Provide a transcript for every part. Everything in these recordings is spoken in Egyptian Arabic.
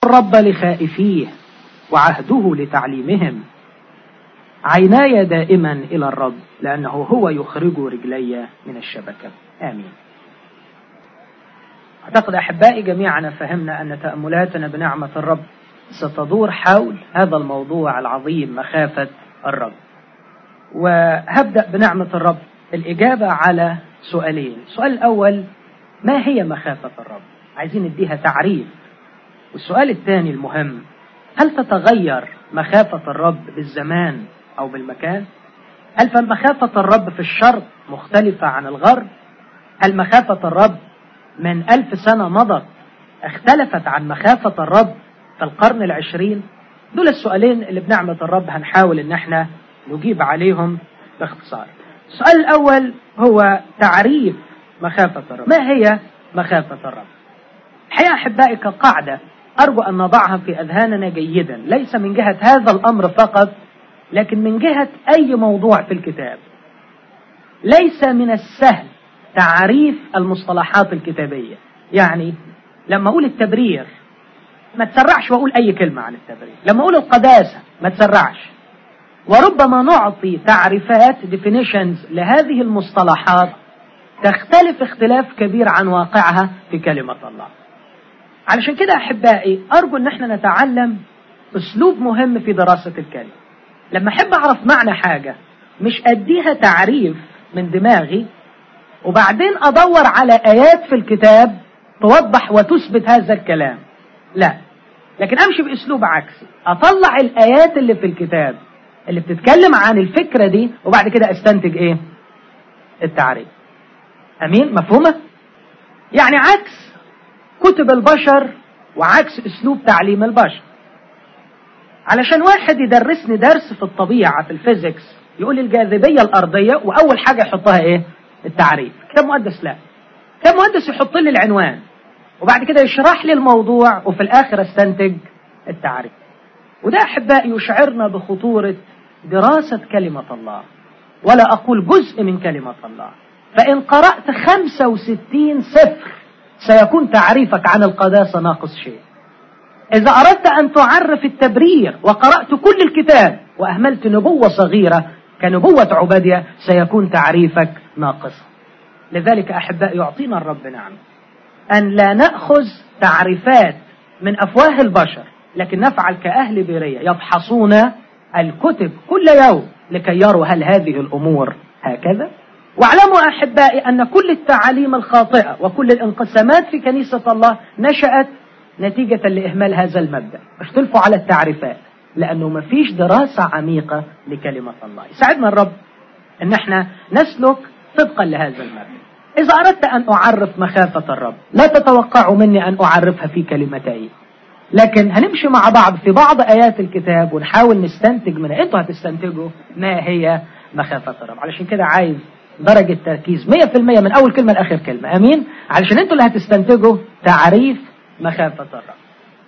الرب لخائفيه وعهده لتعليمهم عيناي دائما إلى الرب لأنه هو يخرج رجلي من الشبكة آمين أعتقد أحبائي جميعنا فهمنا أن تأملاتنا بنعمة الرب ستدور حول هذا الموضوع العظيم مخافة الرب وهبدأ بنعمة الرب الإجابة على سؤالين السؤال الأول ما هي مخافة الرب عايزين نديها تعريف والسؤال الثاني المهم هل تتغير مخافة الرب بالزمان أو بالمكان هل فمخافة الرب في الشرق مختلفة عن الغرب هل مخافة الرب من ألف سنة مضت اختلفت عن مخافة الرب في القرن العشرين دول السؤالين اللي بنعمة الرب هنحاول ان احنا نجيب عليهم باختصار السؤال الأول هو تعريف مخافة الرب ما هي مخافة الرب الحقيقة أحبائي كقاعدة أرجو أن نضعها في أذهاننا جيدا ليس من جهة هذا الأمر فقط لكن من جهة أي موضوع في الكتاب ليس من السهل تعريف المصطلحات الكتابية يعني لما أقول التبرير ما تسرعش وأقول أي كلمة عن التبرير لما أقول القداسة ما تسرعش وربما نعطي تعريفات definitions لهذه المصطلحات تختلف اختلاف كبير عن واقعها في كلمة الله علشان كده أحبائي أرجو أن احنا نتعلم أسلوب مهم في دراسة الكلمة لما أحب أعرف معنى حاجة مش أديها تعريف من دماغي وبعدين أدور على آيات في الكتاب توضح وتثبت هذا الكلام لا لكن أمشي بأسلوب عكسي أطلع الآيات اللي في الكتاب اللي بتتكلم عن الفكرة دي وبعد كده استنتج ايه التعريف امين مفهومة يعني عكس كتب البشر وعكس اسلوب تعليم البشر علشان واحد يدرسني درس في الطبيعة في الفيزيكس يقول الجاذبية الأرضية وأول حاجة يحطها إيه؟ التعريف كتاب مقدس لا كتاب مقدس يحط لي العنوان وبعد كده يشرح لي الموضوع وفي الآخر استنتج التعريف وده أحبائي يشعرنا بخطورة دراسة كلمة الله ولا أقول جزء من كلمة الله فإن قرأت خمسة وستين سفر سيكون تعريفك عن القداسة ناقص شيء إذا أردت أن تعرف التبرير وقرأت كل الكتاب وأهملت نبوة صغيرة كنبوة عبادية سيكون تعريفك ناقصا لذلك أحباء يعطينا الرب نعم أن لا نأخذ تعريفات من أفواه البشر لكن نفعل كأهل بيرية يفحصون الكتب كل يوم لكي يروا هل هذه الأمور هكذا واعلموا أحبائي أن كل التعاليم الخاطئة وكل الانقسامات في كنيسة الله نشأت نتيجة لإهمال هذا المبدأ اختلفوا على التعريفات لأنه ما فيش دراسة عميقة لكلمة الله يساعدنا الرب أن احنا نسلك طبقا لهذا المبدأ إذا أردت أن أعرف مخافة الرب لا تتوقعوا مني أن أعرفها في كلمتين لكن هنمشي مع بعض في بعض آيات الكتاب ونحاول نستنتج منها انتوا هتستنتجوا ما هي مخافة الرب علشان كده عايز درجة تركيز 100% من أول كلمة لآخر كلمة أمين علشان انتوا اللي هتستنتجوا تعريف مخافة الرب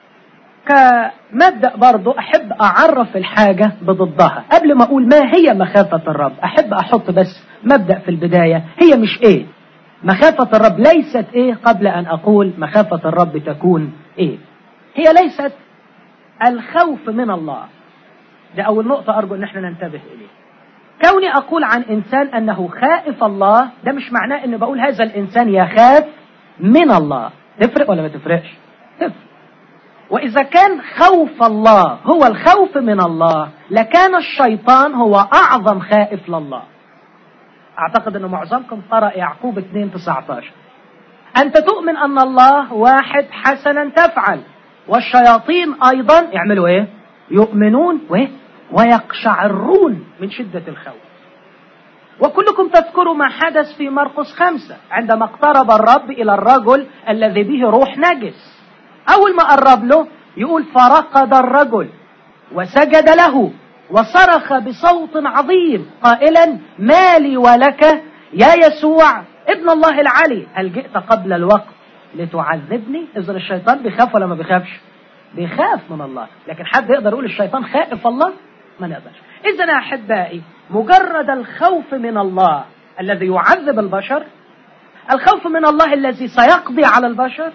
كمبدأ برضو أحب أعرف الحاجة بضدها قبل ما أقول ما هي مخافة الرب أحب أحط بس مبدأ في البداية هي مش إيه مخافة الرب ليست إيه قبل أن أقول مخافة الرب تكون إيه هي ليست الخوف من الله ده أول نقطة أرجو أن احنا ننتبه إليه كوني أقول عن إنسان أنه خائف الله ده مش معناه أن بقول هذا الإنسان يخاف من الله تفرق ولا ما تفرقش تفرق وإذا كان خوف الله هو الخوف من الله لكان الشيطان هو أعظم خائف لله أعتقد أن معظمكم قرأ يعقوب 2 19 أنت تؤمن أن الله واحد حسنا تفعل والشياطين أيضا يعملوا إيه يؤمنون وإيه ويقشعرون من شدة الخوف وكلكم تذكروا ما حدث في مرقس خمسة عندما اقترب الرب إلى الرجل الذي به روح نجس أول ما قرب له يقول فرقد الرجل وسجد له وصرخ بصوت عظيم قائلا ما لي ولك يا يسوع ابن الله العلي هل جئت قبل الوقت لتعذبني إذا الشيطان بيخاف ولا ما بيخافش بيخاف من الله لكن حد يقدر يقول الشيطان خائف الله ما نقدرش إذا يا أحبائي مجرد الخوف من الله الذي يعذب البشر الخوف من الله الذي سيقضي على البشر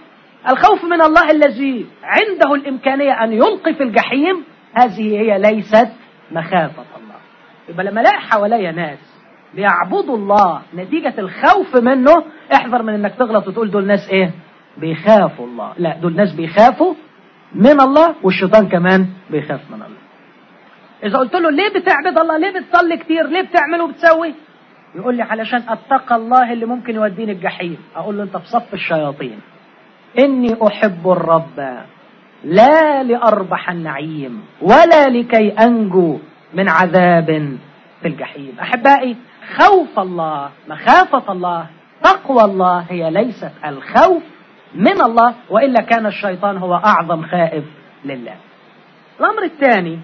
الخوف من الله الذي عنده الإمكانية أن يلقي في الجحيم هذه هي ليست مخافة الله يبقى لما الاقي حواليا ناس بيعبدوا الله نتيجة الخوف منه احذر من انك تغلط وتقول دول ناس ايه بيخافوا الله لا دول ناس بيخافوا من الله والشيطان كمان بيخاف من الله اذا قلت له ليه بتعبد الله ليه بتصلي كتير ليه بتعمل وبتسوي يقول لي علشان اتقى الله اللي ممكن يوديني الجحيم اقول له انت في صف الشياطين اني احب الرب لا لاربح النعيم ولا لكي انجو من عذاب في الجحيم احبائي خوف الله مخافه الله تقوى الله هي ليست الخوف من الله والا كان الشيطان هو اعظم خائف لله الامر الثاني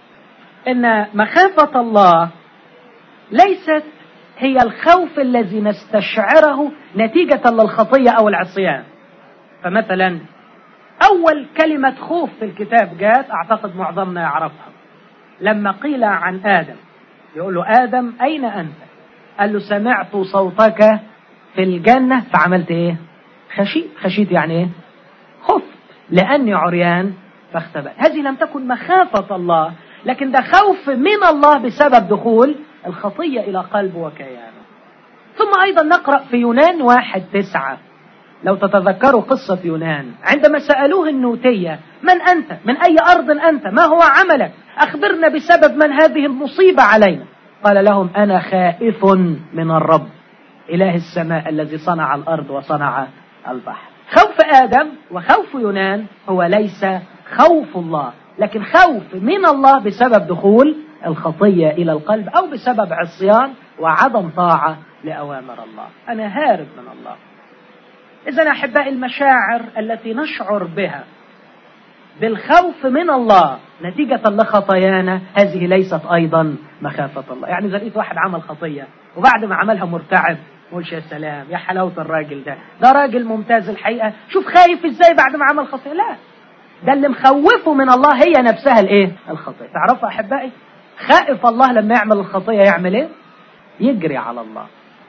ان مخافه الله ليست هي الخوف الذي نستشعره نتيجه للخطيه او العصيان فمثلا اول كلمه خوف في الكتاب جاءت اعتقد معظمنا يعرفها لما قيل عن ادم يقول له ادم اين انت قال له سمعت صوتك في الجنه فعملت ايه خشيت خشيت يعني ايه خفت لاني عريان فاختبأت هذه لم تكن مخافه الله لكن ده خوف من الله بسبب دخول الخطيه الى قلبه وكيانه ثم ايضا نقرا في يونان واحد تسعه لو تتذكروا قصة يونان عندما سألوه النوتية من أنت من أي أرض أنت ما هو عملك أخبرنا بسبب من هذه المصيبة علينا قال لهم أنا خائف من الرب إله السماء الذي صنع الأرض وصنع البحر خوف آدم وخوف يونان هو ليس خوف الله لكن خوف من الله بسبب دخول الخطية إلى القلب أو بسبب عصيان وعدم طاعة لأوامر الله أنا هارب من الله إذا أحبائي المشاعر التي نشعر بها بالخوف من الله نتيجة لخطايانا هذه ليست أيضا مخافة الله يعني إذا لقيت واحد عمل خطية وبعد ما عملها مرتعب قولش يا سلام يا حلاوة الراجل ده ده راجل ممتاز الحقيقة شوف خايف ازاي بعد ما عمل خطية لا ده اللي مخوفه من الله هي نفسها الايه الخطية تعرفوا أحبائي خائف الله لما يعمل الخطية يعمل ايه يجري على الله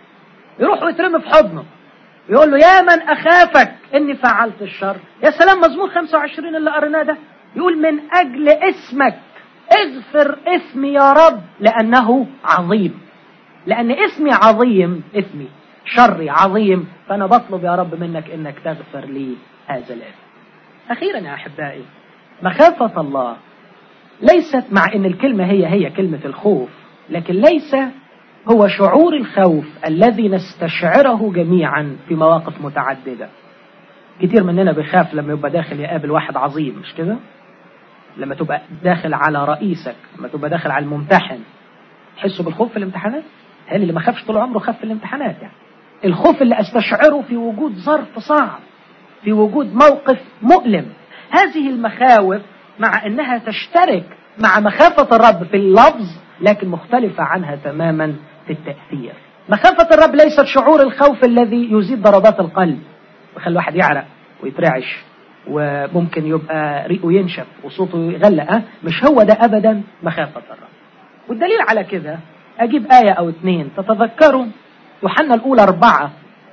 يروح ويترمي في حضنه يقول له يا من أخافك إني فعلت الشر يا سلام مزمور 25 اللي قريناه ده يقول من أجل اسمك اغفر اسمي يا رب لأنه عظيم لأن اسمي عظيم اسمي شري عظيم فأنا بطلب يا رب منك إنك تغفر لي هذا الإثم أخيرا يا أحبائي مخافة الله ليست مع إن الكلمة هي هي كلمة الخوف لكن ليس هو شعور الخوف الذي نستشعره جميعا في مواقف متعددة كتير مننا بيخاف لما يبقى داخل يقابل واحد عظيم مش كده لما تبقى داخل على رئيسك لما تبقى داخل على الممتحن تحسوا بالخوف في الامتحانات هل اللي ما خافش طول عمره خاف في الامتحانات يعني الخوف اللي استشعره في وجود ظرف صعب في وجود موقف مؤلم هذه المخاوف مع انها تشترك مع مخافة الرب في اللفظ لكن مختلفة عنها تماما في التأثير مخافة الرب ليست شعور الخوف الذي يزيد ضربات القلب ويخلي الواحد يعرق ويترعش وممكن يبقى ريقه ينشف وصوته يغلق أه؟ مش هو ده أبدا مخافة الرب والدليل على كده أجيب آية أو اتنين تتذكروا يوحنا الأولى أربعة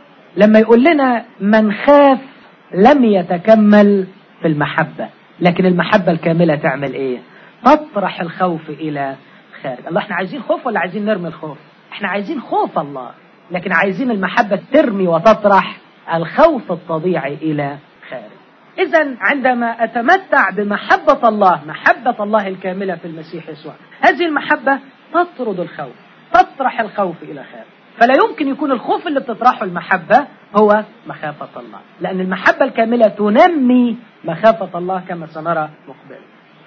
لما يقول لنا من خاف لم يتكمل في المحبة لكن المحبة الكاملة تعمل إيه تطرح الخوف إلى خارج الله احنا عايزين خوف ولا عايزين نرمي الخوف احنا عايزين خوف الله لكن عايزين المحبة ترمي وتطرح الخوف الطبيعي إلى خارج إذا عندما أتمتع بمحبة الله محبة الله الكاملة في المسيح يسوع هذه المحبة تطرد الخوف تطرح الخوف إلى خارج فلا يمكن يكون الخوف اللي بتطرحه المحبة هو مخافة الله لأن المحبة الكاملة تنمي مخافة الله كما سنرى مقبلا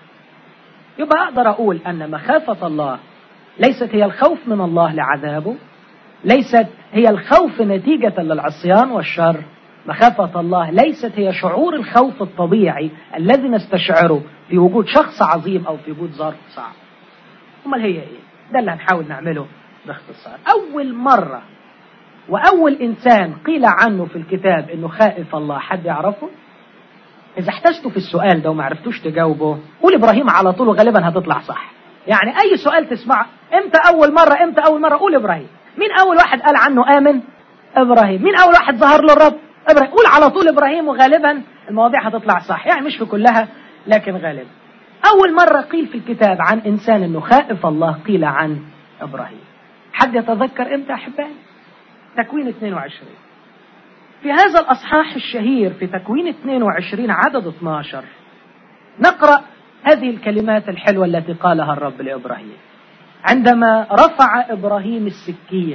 يبقى أقدر أقول أن مخافة الله ليست هي الخوف من الله لعذابه ليست هي الخوف نتيجة للعصيان والشر مخافة الله ليست هي شعور الخوف الطبيعي الذي نستشعره في وجود شخص عظيم أو في وجود ظرف صعب أمال هي إيه؟ ده اللي هنحاول نعمله باختصار أول مرة وأول إنسان قيل عنه في الكتاب إنه خائف الله حد يعرفه؟ إذا احتجتوا في السؤال ده وما عرفتوش تجاوبه قول إبراهيم على طول وغالبا هتطلع صح يعني أي سؤال تسمعه إمتى أول مرة إمتى أول مرة قول إبراهيم مين أول واحد قال عنه آمن إبراهيم مين أول واحد ظهر له الرب إبراهيم قول على طول إبراهيم وغالبا المواضيع هتطلع صح يعني مش في كلها لكن غالبا أول مرة قيل في الكتاب عن إنسان أنه خائف الله قيل عن إبراهيم حد يتذكر إمتى أحبائي تكوين 22 في هذا الأصحاح الشهير في تكوين 22 عدد 12 نقرأ هذه الكلمات الحلوة التي قالها الرب لإبراهيم عندما رفع إبراهيم السكين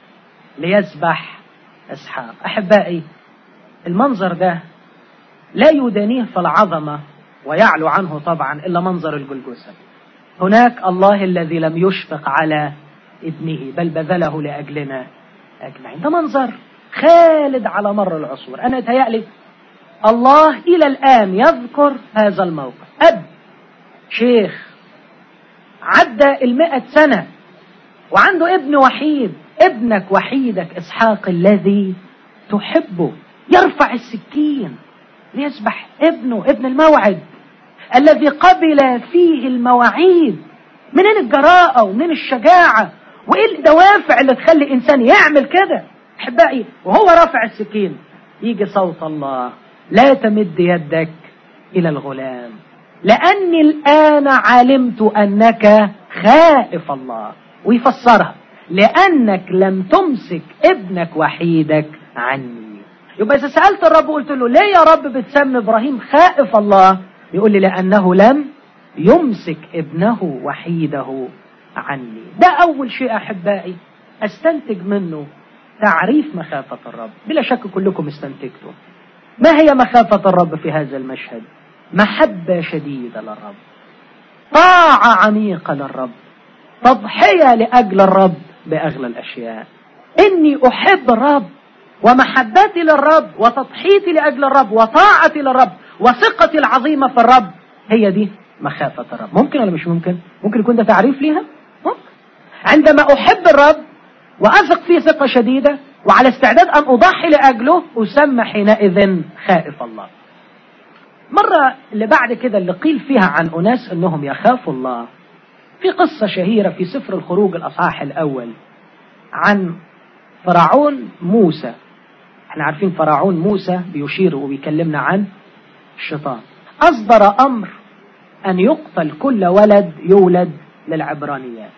ليذبح إسحاق أحبائي المنظر ده لا يدانيه في العظمة ويعلو عنه طبعا إلا منظر الجلجسة هناك الله الذي لم يشفق على ابنه بل بذله لأجلنا أجمعين ده منظر خالد على مر العصور أنا تهيألي الله إلى الآن يذكر هذا الموقف أب شيخ عدى المئة سنة وعنده ابن وحيد ابنك وحيدك إسحاق الذي تحبه يرفع السكين ليسبح ابنه ابن الموعد الذي قبل فيه المواعيد منين الجراءة ومنين الشجاعة وايه الدوافع اللي تخلي انسان يعمل كده احبائي وهو رافع السكين يجي صوت الله لا تمد يدك الى الغلام لاني الان علمت انك خائف الله ويفسرها لانك لم تمسك ابنك وحيدك عني يبقى اذا سالت الرب وقلت له ليه يا رب بتسمي ابراهيم خائف الله يقول لي لانه لم يمسك ابنه وحيده عني ده أول شيء أحبائي أستنتج منه تعريف مخافة الرب بلا شك كلكم استنتجتم ما هي مخافة الرب في هذا المشهد محبة شديدة للرب طاعة عميقة للرب تضحية لأجل الرب بأغلى الأشياء إني أحب الرب ومحبتي للرب وتضحيتي لأجل الرب وطاعتي للرب وثقتي العظيمة في الرب هي دي مخافة الرب ممكن ولا مش ممكن ممكن يكون ده تعريف ليها عندما أحب الرب وأثق فيه ثقة شديدة وعلى استعداد أن أضحي لأجله أسمى حينئذ خائف الله مرة اللي بعد كده اللي قيل فيها عن أناس أنهم يخافوا الله في قصة شهيرة في سفر الخروج الأصحاح الأول عن فرعون موسى احنا عارفين فرعون موسى بيشير وبيكلمنا عن الشيطان أصدر أمر أن يقتل كل ولد يولد للعبرانيات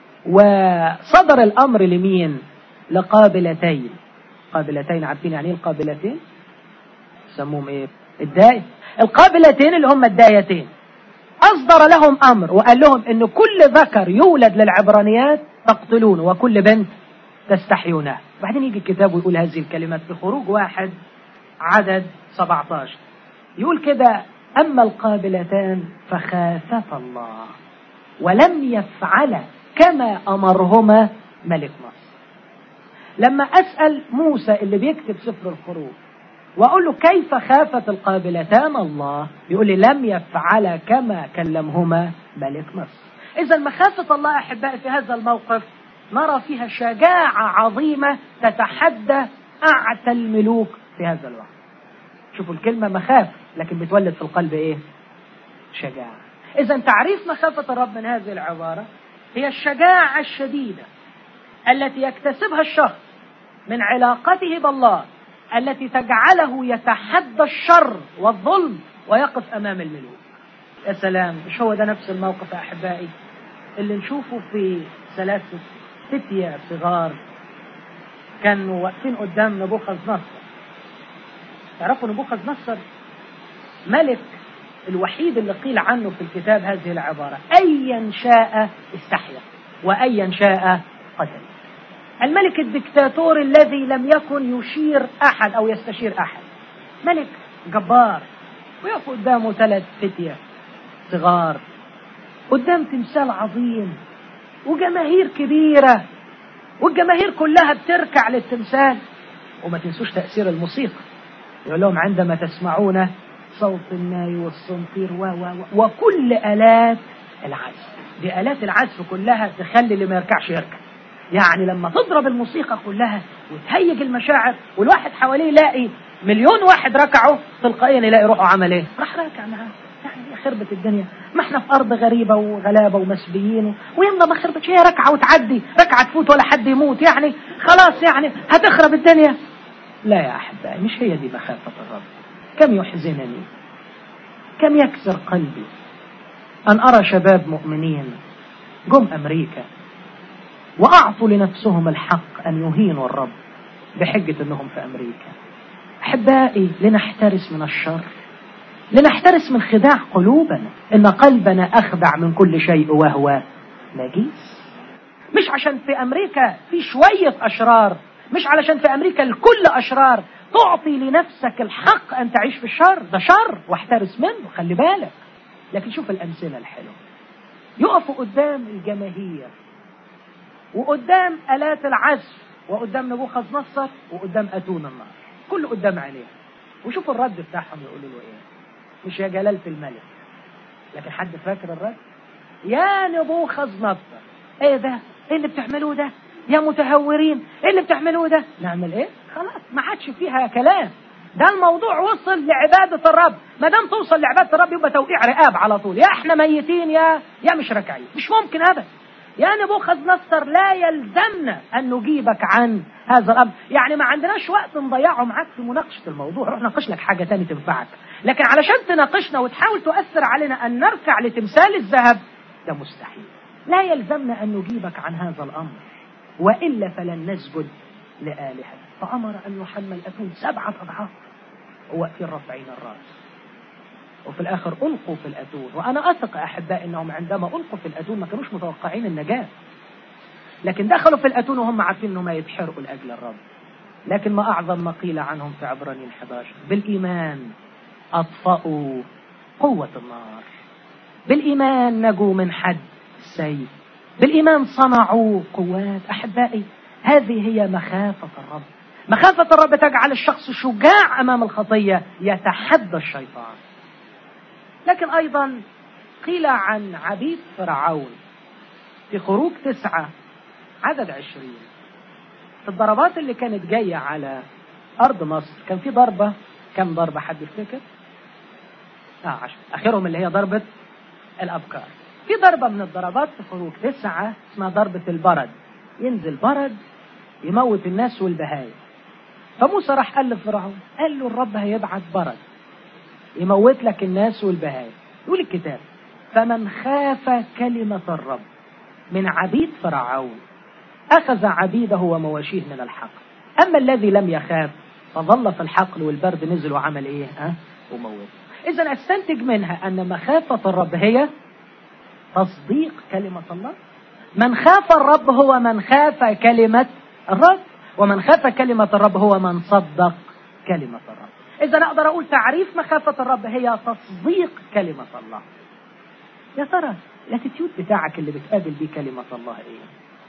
وصدر الأمر لمين لقابلتين قابلتين عارفين يعني ايه القابلتين سموهم ايه الداية القابلتين اللي هم الدايتين أصدر لهم أمر وقال لهم إن كل ذكر يولد للعبرانيات تقتلونه وكل بنت تستحيونها بعدين يجي الكتاب ويقول هذه الكلمات في خروج واحد عدد 17 يقول كده أما القابلتان فخافتا الله ولم يفعلا كما أمرهما ملك مصر لما أسأل موسى اللي بيكتب سفر الخروج وأقول له كيف خافت القابلتان الله يقول لي لم يفعل كما كلمهما ملك مصر إذا مخافة الله أحبائي في هذا الموقف نرى فيها شجاعة عظيمة تتحدى أعتى الملوك في هذا الوقت شوفوا الكلمة مخاف لكن بتولد في القلب إيه شجاعة إذا تعريف مخافة الرب من هذه العبارة هي الشجاعة الشديدة التي يكتسبها الشخص من علاقته بالله التي تجعله يتحدى الشر والظلم ويقف امام الملوك. يا سلام مش هو ده نفس الموقف يا احبائي اللي نشوفه في ثلاثة فتية صغار كانوا واقفين قدام نبوخذ نصر. تعرفوا نبوخذ نصر ملك الوحيد اللي قيل عنه في الكتاب هذه العبارة أيا شاء استحيا وأيا شاء قتل الملك الدكتاتور الذي لم يكن يشير أحد أو يستشير أحد ملك جبار ويقف قدامه ثلاث فتية صغار قدام تمثال عظيم وجماهير كبيرة والجماهير كلها بتركع للتمثال وما تنسوش تأثير الموسيقى يقول لهم عندما تسمعون صوت الناي والصنفير و و و وكل آلات العزف دي آلات العزف كلها تخلي اللي ما يركعش يركع يعني لما تضرب الموسيقى كلها وتهيج المشاعر والواحد حواليه يلاقي مليون واحد ركعوا تلقائيا يلاقي روحه عمل ايه؟ راح راكع معاه يعني خربت الدنيا ما احنا في ارض غريبه وغلابه ومسبيين ويلا ما خربتش هي ركعه وتعدي ركعه تفوت ولا حد يموت يعني خلاص يعني هتخرب الدنيا لا يا احبائي مش هي دي مخافه الرب كم يحزنني كم يكسر قلبي أن أرى شباب مؤمنين جم أمريكا وأعطوا لنفسهم الحق أن يهينوا الرب بحجة أنهم في أمريكا أحبائي لنحترس من الشر لنحترس من خداع قلوبنا إن قلبنا أخدع من كل شيء وهو نجيس مش عشان في أمريكا في شوية أشرار مش علشان في أمريكا الكل أشرار تعطي لنفسك الحق أن تعيش في الشر ده شر واحترس منه خلي بالك لكن شوف الأمثلة الحلوة يقفوا قدام الجماهير وقدام آلات العزف وقدام نبوخذ نصر وقدام أتون النار كله قدام عينيه وشوفوا الرد بتاعهم يقولوا له ايه مش يا جلالة الملك لكن حد فاكر الرد يا نبوخذ نصر ايه ده ايه اللي بتعملوه ده يا متهورين ايه اللي بتعملوه ده نعمل ايه خلاص ما عادش فيها كلام ده الموضوع وصل لعبادة الرب ما دام توصل لعبادة الرب يبقى توقيع رقاب على طول يا احنا ميتين يا يا مش راكعين مش ممكن ابدا يا نبوخذ نصر لا يلزمنا ان نجيبك عن هذا الامر يعني ما عندناش وقت نضيعه معاك في مناقشه الموضوع روح ناقش لك حاجه تاني تنفعك لكن علشان تناقشنا وتحاول تؤثر علينا ان نركع لتمثال الذهب ده مستحيل لا يلزمنا ان نجيبك عن هذا الامر والا فلن نسجد لالهه فامر ان يحمل اتون سبعه اضعاف واقفين رافعين الراس وفي الاخر القوا في الاتون وانا اثق احبائي انهم عندما القوا في الاتون ما كانوش متوقعين النجاه لكن دخلوا في الاتون وهم عارفين انهم يتحرقوا لاجل الرب لكن ما اعظم ما قيل عنهم في عبرانيين 11 بالايمان اطفاوا قوه النار بالايمان نجوا من حد السيف بالايمان صنعوا قوات احبائي هذه هي مخافه الرب مخافه الرب تجعل الشخص شجاع امام الخطيه يتحدى الشيطان لكن أيضا قيل عن عبيد فرعون في خروج تسعة عدد عشرين في الضربات اللي كانت جاية على أرض مصر كان في ضربة كم ضربة حد يفتكر؟ آه عشر آخرهم اللي هي ضربة الأبكار في ضربة من الضربات في خروج تسعة اسمها ضربة البرد ينزل برد يموت الناس والبهايم فموسى راح قال لفرعون قال له الرب هيبعت برد يموت لك الناس والبهائم يقول الكتاب فمن خاف كلمة الرب من عبيد فرعون أخذ عبيده ومواشيه من الحقل أما الذي لم يخاف فظل في الحقل والبرد نزل وعمل إيه أه؟ وموت إذا أستنتج منها أن مخافة الرب هي تصديق كلمة الله من خاف الرب هو من خاف كلمة الرب ومن خاف كلمة الرب هو من صدق كلمة الرب إذا أقدر أقول تعريف مخافة الرب هي تصديق كلمة الله يا ترى الاتيتيود بتاعك اللي بتقابل بيه كلمة الله إيه؟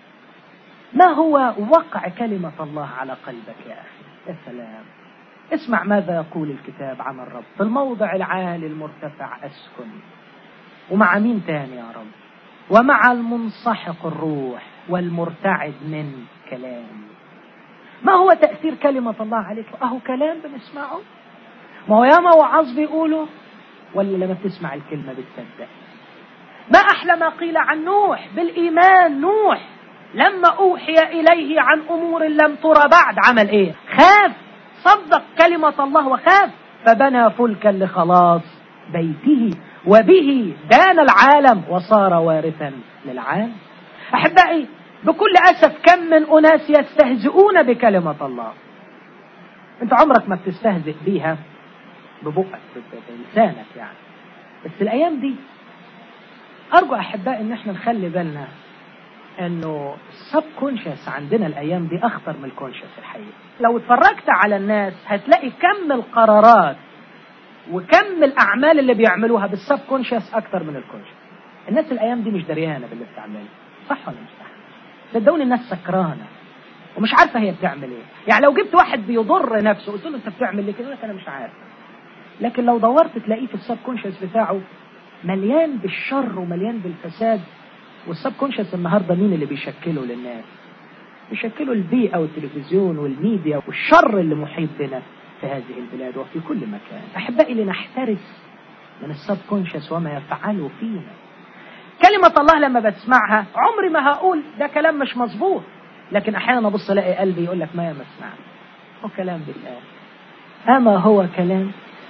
ما هو وقع كلمة الله على قلبك يا أخي؟ يا سلام اسمع ماذا يقول الكتاب عن الرب في الموضع العالي المرتفع أسكن ومع مين تاني يا رب ومع المنسحق الروح والمرتعد من كلام ما هو تأثير كلمة الله عليك أهو كلام بنسمعه ما هو ياما وعظ بيقولوا ولا لما بتسمع الكلمة بتصدق ما أحلى ما قيل عن نوح بالإيمان نوح لما أوحي إليه عن أمور لم ترى بعد عمل إيه خاف صدق كلمة الله وخاف فبنى فلكا لخلاص بيته وبه دان العالم وصار وارثا للعالم أحبائي بكل أسف كم من أناس يستهزئون بكلمة الله أنت عمرك ما بتستهزئ بيها ببقك بلسانك يعني بس الأيام دي أرجو أحبائي إن احنا نخلي بالنا إنه السب كونشس عندنا الأيام دي أخطر من الكونشس الحقيقة لو اتفرجت على الناس هتلاقي كم القرارات وكم الأعمال اللي بيعملوها بالسب كونشس أكتر من الكونشس الناس الأيام دي مش دريانة باللي بتعمله صح ولا مش صح؟ صدقوني الناس سكرانه ومش عارفه هي بتعمل ايه يعني لو جبت واحد بيضر نفسه قلت له انت بتعمل ليه كده يقول لك انا مش عارف لكن لو دورت تلاقيه في السب كونشس بتاعه مليان بالشر ومليان بالفساد والسب كونشس النهارده مين اللي بيشكله للناس بيشكلوا البيئه والتلفزيون والميديا والشر اللي محيط بنا في هذه البلاد وفي كل مكان احبائي لنحترس من السب كونشس وما يفعله فينا كلمة الله لما بسمعها عمري ما هقول ده كلام مش مظبوط لكن أحيانا أبص ألاقي قلبي يقول لك ما يا مسمع هو كلام بالله أما هو كلام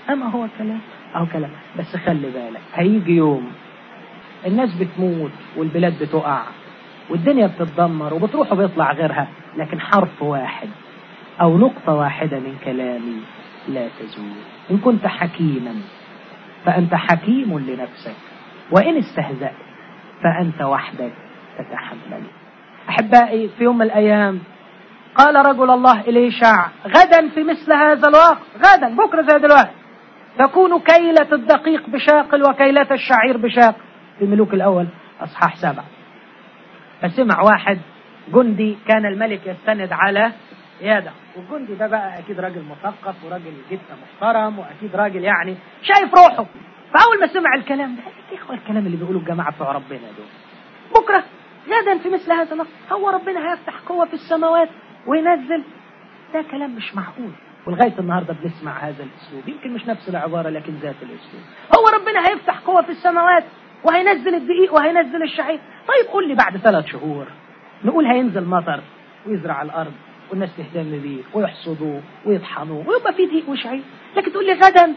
أما هو كلام أهو كلام بس خلي بالك هيجي يوم الناس بتموت والبلاد بتقع والدنيا بتتدمر وبتروح وبيطلع غيرها لكن حرف واحد أو نقطة واحدة من كلامي لا تزول إن كنت حكيما فأنت حكيم لنفسك وإن استهزأت فأنت وحدك تتحمل أحبائي في يوم من الأيام قال رجل الله إليشع غدا في مثل هذا الوقت غدا بكرة زي دلوقتي تكون كيلة الدقيق بشاقل وكيلة الشعير بشاقل في ملوك الأول أصحاح سبعة فسمع واحد جندي كان الملك يستند على يده والجندي ده بقى أكيد راجل مثقف وراجل جدا محترم وأكيد راجل يعني شايف روحه فأول ما سمع الكلام ده إيه إخوة الكلام اللي بيقولوا الجماعة بتوع ربنا دول بكرة غدا في مثل هذا الوقت هو ربنا هيفتح قوة في السماوات وينزل ده كلام مش معقول ولغاية النهاردة بنسمع هذا الأسلوب يمكن مش نفس العبارة لكن ذات الأسلوب هو ربنا هيفتح قوة في السماوات وهينزل الدقيق وهينزل الشعير طيب قول لي بعد ثلاث شهور نقول هينزل مطر ويزرع الأرض والناس تهتم بيه ويحصدوه ويطحنوه ويبقى في دقيق وشعير لكن تقول لي غدا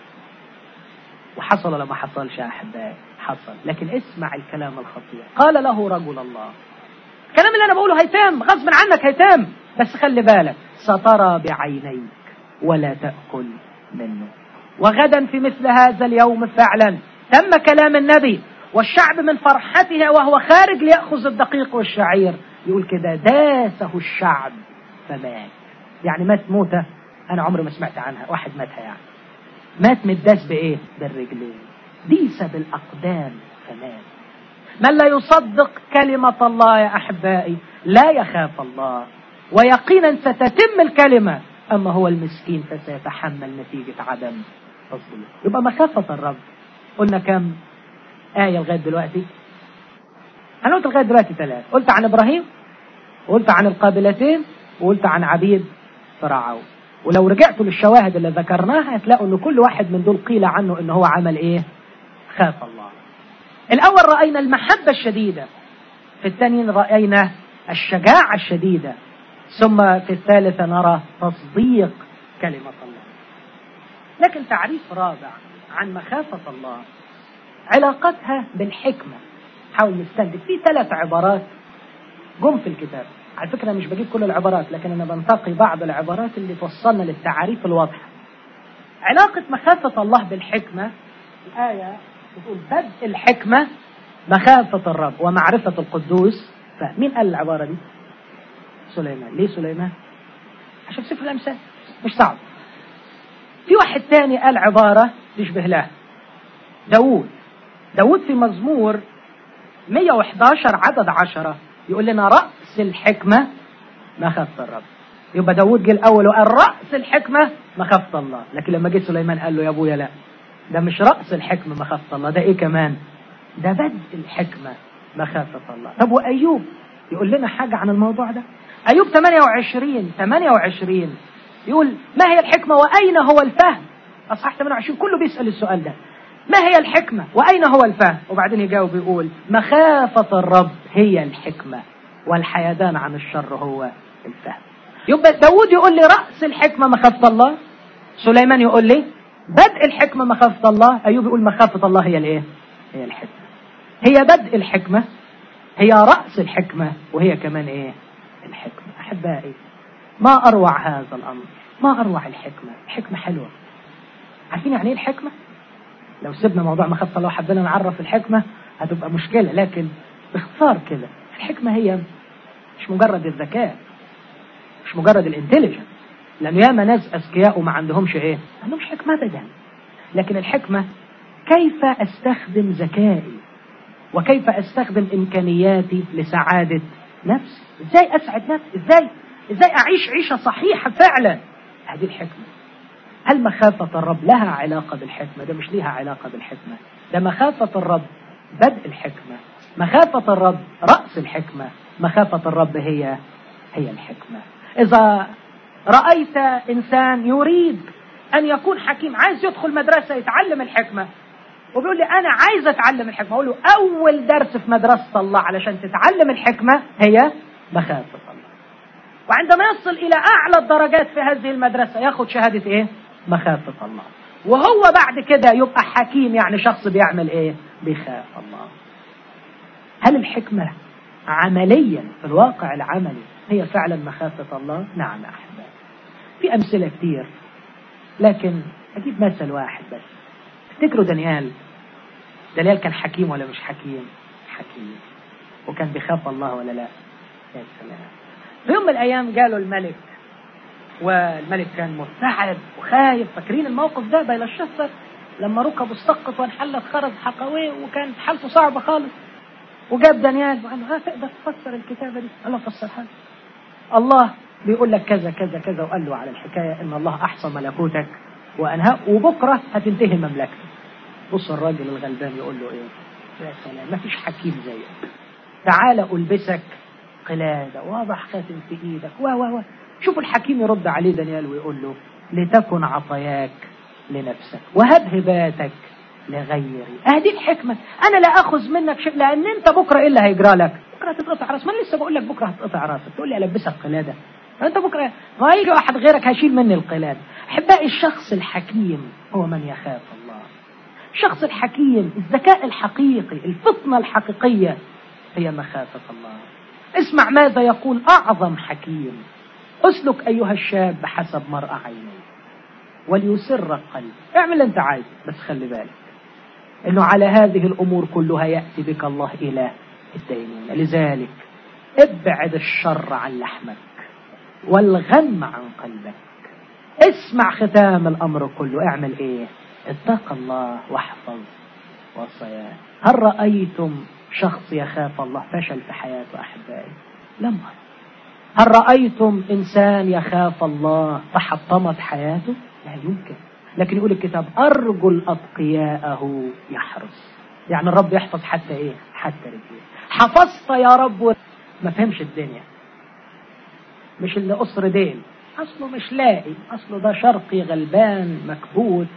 وحصل ولا ما حصلش يا أحبائي حصل لكن اسمع الكلام الخطير قال له رجل الله الكلام اللي أنا بقوله هيتم غصب عنك هيتم بس خلي بالك سترى بعينيك ولا تأكل منه وغدا في مثل هذا اليوم فعلا تم كلام النبي والشعب من فرحته وهو خارج ليأخذ الدقيق والشعير يقول كده داسه الشعب فمات يعني مات موتة أنا عمري ما سمعت عنها واحد ماتها يعني مات متداس بإيه؟ بالرجلين ديس بالأقدام فمات من لا يصدق كلمة الله يا أحبائي لا يخاف الله ويقينا ستتم الكلمة أما هو المسكين فسيتحمل نتيجة عدم تصديق يبقى مخافة الرب قلنا كم آية لغاية دلوقتي أنا قلت لغاية دلوقتي ثلاث قلت عن إبراهيم وقلت عن القابلتين وقلت عن عبيد فرعون ولو رجعتوا للشواهد اللي ذكرناها هتلاقوا ان كل واحد من دول قيل عنه ان هو عمل ايه خاف الله الاول راينا المحبه الشديده في الثاني راينا الشجاعه الشديده ثم في الثالثه نرى تصديق كلمه الله لكن تعريف رابع عن مخافه الله علاقتها بالحكمه حاول نستنتج في ثلاث عبارات جم في الكتاب على فكرة مش بجيب كل العبارات لكن أنا بنتقي بعض العبارات اللي توصلنا للتعاريف الواضحة علاقة مخافة الله بالحكمة الآية بتقول بدء الحكمة مخافة الرب ومعرفة القدوس فمين قال العبارة دي؟ سليمان ليه سليمان؟ عشان سفر الأمثال مش صعب في واحد تاني قال عبارة تشبه لها داوود داوود في مزمور 111 عدد عشرة يقول لنا رأس الحكمة مخافة الرب يبقى داود جه الأول وقال رأس الحكمة مخافة الله لكن لما جه سليمان قال له يا أبويا لا ده مش رأس الحكمة مخافة الله ده إيه كمان ده بدء الحكمة مخافة الله طب وأيوب يقول لنا حاجة عن الموضوع ده أيوب 28 28 يقول ما هي الحكمة وأين هو الفهم أصحاح 28 كله بيسأل السؤال ده ما هي الحكمة وأين هو الفهم وبعدين يجاوب يقول مخافة الرب هي الحكمة والحيدان عن الشر هو الفهم يبقى داود يقول لي رأس الحكمة مخافة الله سليمان يقول لي بدء الحكمة مخافة الله أيوب يقول مخافة الله هي الإيه هي الحكمة هي بدء الحكمة هي رأس الحكمة وهي كمان إيه الحكمة أحبائي ما أروع هذا الأمر ما أروع الحكمة الحكمة حلوة عارفين يعني إيه الحكمة لو سيبنا موضوع مخافة الله وحبينا نعرف الحكمة هتبقى مشكلة لكن باختصار كده الحكمة هي مش مجرد الذكاء مش مجرد الانتليجنس لأن ياما ناس أذكياء وما عندهمش إيه؟ ما عندهمش حكمة أبدا لكن الحكمة كيف أستخدم ذكائي وكيف أستخدم إمكانياتي لسعادة نفسي إزاي أسعد نفسي إزاي إزاي أعيش عيشة صحيحة فعلا هذه الحكمة هل مخافة الرب لها علاقة بالحكمة؟ ده مش ليها علاقة بالحكمة، ده مخافة الرب بدء الحكمة، مخافة الرب رأس الحكمة، مخافة الرب هي هي الحكمة. إذا رأيت إنسان يريد أن يكون حكيم، عايز يدخل مدرسة يتعلم الحكمة، وبيقول لي أنا عايز أتعلم الحكمة، أقول له أول درس في مدرسة الله علشان تتعلم الحكمة هي مخافة الله. وعندما يصل إلى أعلى الدرجات في هذه المدرسة ياخد شهادة إيه؟ مخافة الله وهو بعد كده يبقى حكيم يعني شخص بيعمل ايه بيخاف الله هل الحكمة عمليا في الواقع العملي هي فعلا مخافة الله نعم أحباب في أمثلة كتير لكن أجيب مثل واحد بس افتكروا دانيال دانيال كان حكيم ولا مش حكيم حكيم وكان بيخاف الله ولا لا يا سلام في يوم من الأيام قالوا الملك والملك كان مرتعب وخايف فاكرين الموقف ده بين الشفر لما ركبوا السقط وانحلت خرز حقويه وكانت حالته صعبة خالص وجاب دانيال وقال له تقدر تفسر الكتابة دي قال له فسرها الله بيقول لك كذا كذا كذا وقال له على الحكاية ان الله احصى ملكوتك وانهى وبكرة هتنتهي مملكتك بص الراجل الغلبان يقول له ايه يا سلام ما فيش حكيم زيك تعال البسك قلادة واضح خاتم في ايدك و و و شوفوا الحكيم يرد عليه دانيال ويقول له لتكن عطاياك لنفسك وهب هباتك لغيري هذه الحكمة أنا لا أخذ منك شيء لأن أنت بكرة إيه اللي هيجرى لك بكرة هتتقطع راس ما أنا لسه بقول لك بكرة هتتقطع راسك تقول لي ألبسك قلادة أنت بكرة ما يجي واحد غيرك هيشيل مني القلادة أحبائي الشخص الحكيم هو من يخاف الله الشخص الحكيم الذكاء الحقيقي الفطنة الحقيقية هي مخافة الله اسمع ماذا يقول أعظم حكيم اسلك أيها الشاب بحسب مرأى عينيك وليسر القلب اعمل اللي انت عايزه بس خلي بالك انه على هذه الامور كلها ياتي بك الله الى الدينونه لذلك ابعد الشر عن لحمك والغم عن قلبك اسمع ختام الامر كله اعمل ايه اتق الله واحفظ وصياه هل رايتم شخص يخاف الله فشل في حياته احبائي لم هل رايتم انسان يخاف الله تحطمت حياته لا يمكن لكن يقول الكتاب أرجل أتقياءه يحرس يعني الرب يحفظ حتى إيه حتى رجليه حفظت يا رب ما فهمش الدنيا مش اللي قصر دين أصله مش لاقي أصله ده شرقي غلبان مكبوت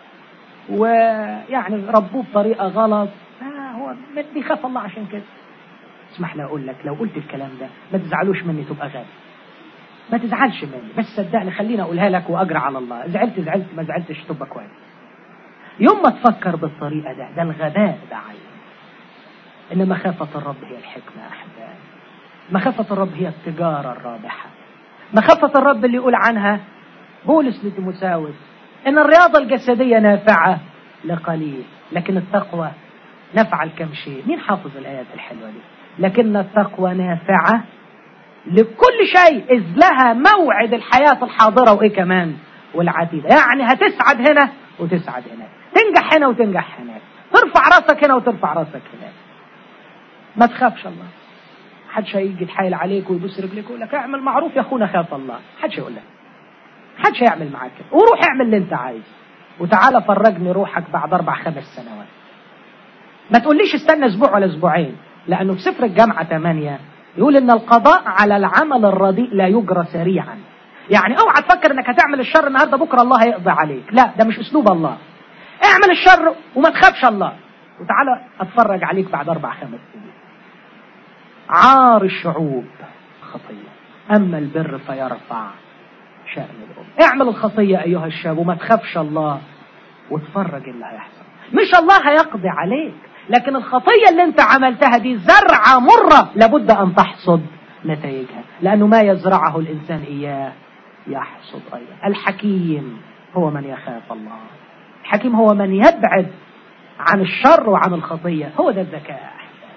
ويعني ربوه بطريقة غلط آه هو بيخاف الله عشان كده اسمح لي أقول لك لو قلت الكلام ده ما تزعلوش مني تبقى غبي ما تزعلش مني بس صدقني خليني اقولها لك واجرى على الله زعلت زعلت ما زعلتش تبقى كويس يوم ما تفكر بالطريقه ده ده الغباء ده عين ان مخافه الرب هي الحكمه يا احبائي مخافه الرب هي التجاره الرابحه مخافه الرب اللي يقول عنها بولس لتيموساوس ان الرياضه الجسديه نافعه لقليل لكن التقوى نفع الكم شيء مين حافظ الايات الحلوه دي لكن التقوى نافعه لكل شيء إذ لها موعد الحياة الحاضرة وإيه كمان والعتيدة يعني هتسعد هنا وتسعد هناك تنجح هنا وتنجح هناك ترفع راسك هنا وترفع راسك هناك ما تخافش الله حدش هيجي يتحايل عليك ويبوس رجليك ويقول لك اعمل معروف يا اخونا خاف الله حدش يقول لك حدش هيعمل معاك كده وروح اعمل اللي انت عايز وتعالى فرجني روحك بعد اربع خمس سنوات ما تقوليش استنى اسبوع ولا اسبوعين لانه في سفر الجامعه 8 يقول ان القضاء على العمل الرديء لا يجرى سريعا يعني اوعى تفكر انك هتعمل الشر النهارده بكره الله هيقضي عليك لا ده مش اسلوب الله اعمل الشر وما تخافش الله وتعالى اتفرج عليك بعد اربع خمس سنين عار الشعوب خطيه اما البر فيرفع شأن الأم اعمل الخطية أيها الشاب وما تخافش الله وتفرج اللي هيحصل مش الله هيقضي عليك لكن الخطية اللي انت عملتها دي زرعة مرة لابد أن تحصد نتائجها لأنه ما يزرعه الإنسان إياه يحصد أيضا الحكيم هو من يخاف الله الحكيم هو من يبعد عن الشر وعن الخطية هو ده الذكاء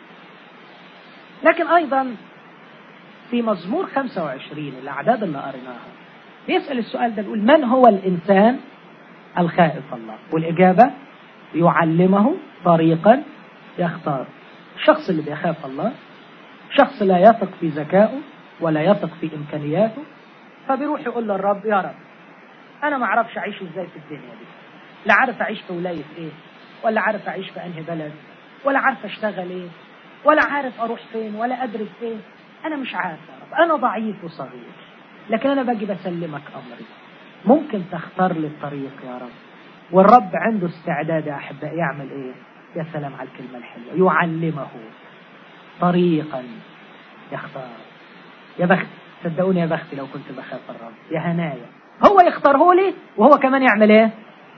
لكن أيضا في مزمور 25 الأعداد اللي قريناها يسأل السؤال ده يقول من هو الإنسان الخائف الله والإجابة يعلمه طريقا يختار الشخص اللي بيخاف الله شخص لا يثق في ذكائه ولا يثق في إمكانياته فبيروح يقول للرب يا رب أنا ما أعرفش أعيش إزاي في الدنيا دي لا عارف أعيش في ولاية إيه ولا عارف أعيش في أنهي بلد ولا عارف أشتغل إيه ولا عارف أروح فين ولا أدرس إيه أنا مش عارف يا رب أنا ضعيف وصغير لكن أنا باجي بسلمك أمري ممكن تختار لي الطريق يا رب والرب عنده استعداد يا أحبائي يعمل إيه يا سلام على الكلمة الحلوة يعلمه طريقا يختار يا بخت صدقوني يا بختي لو كنت بخاف الرب يا هنايا هو يختاره لي وهو كمان يعمل ايه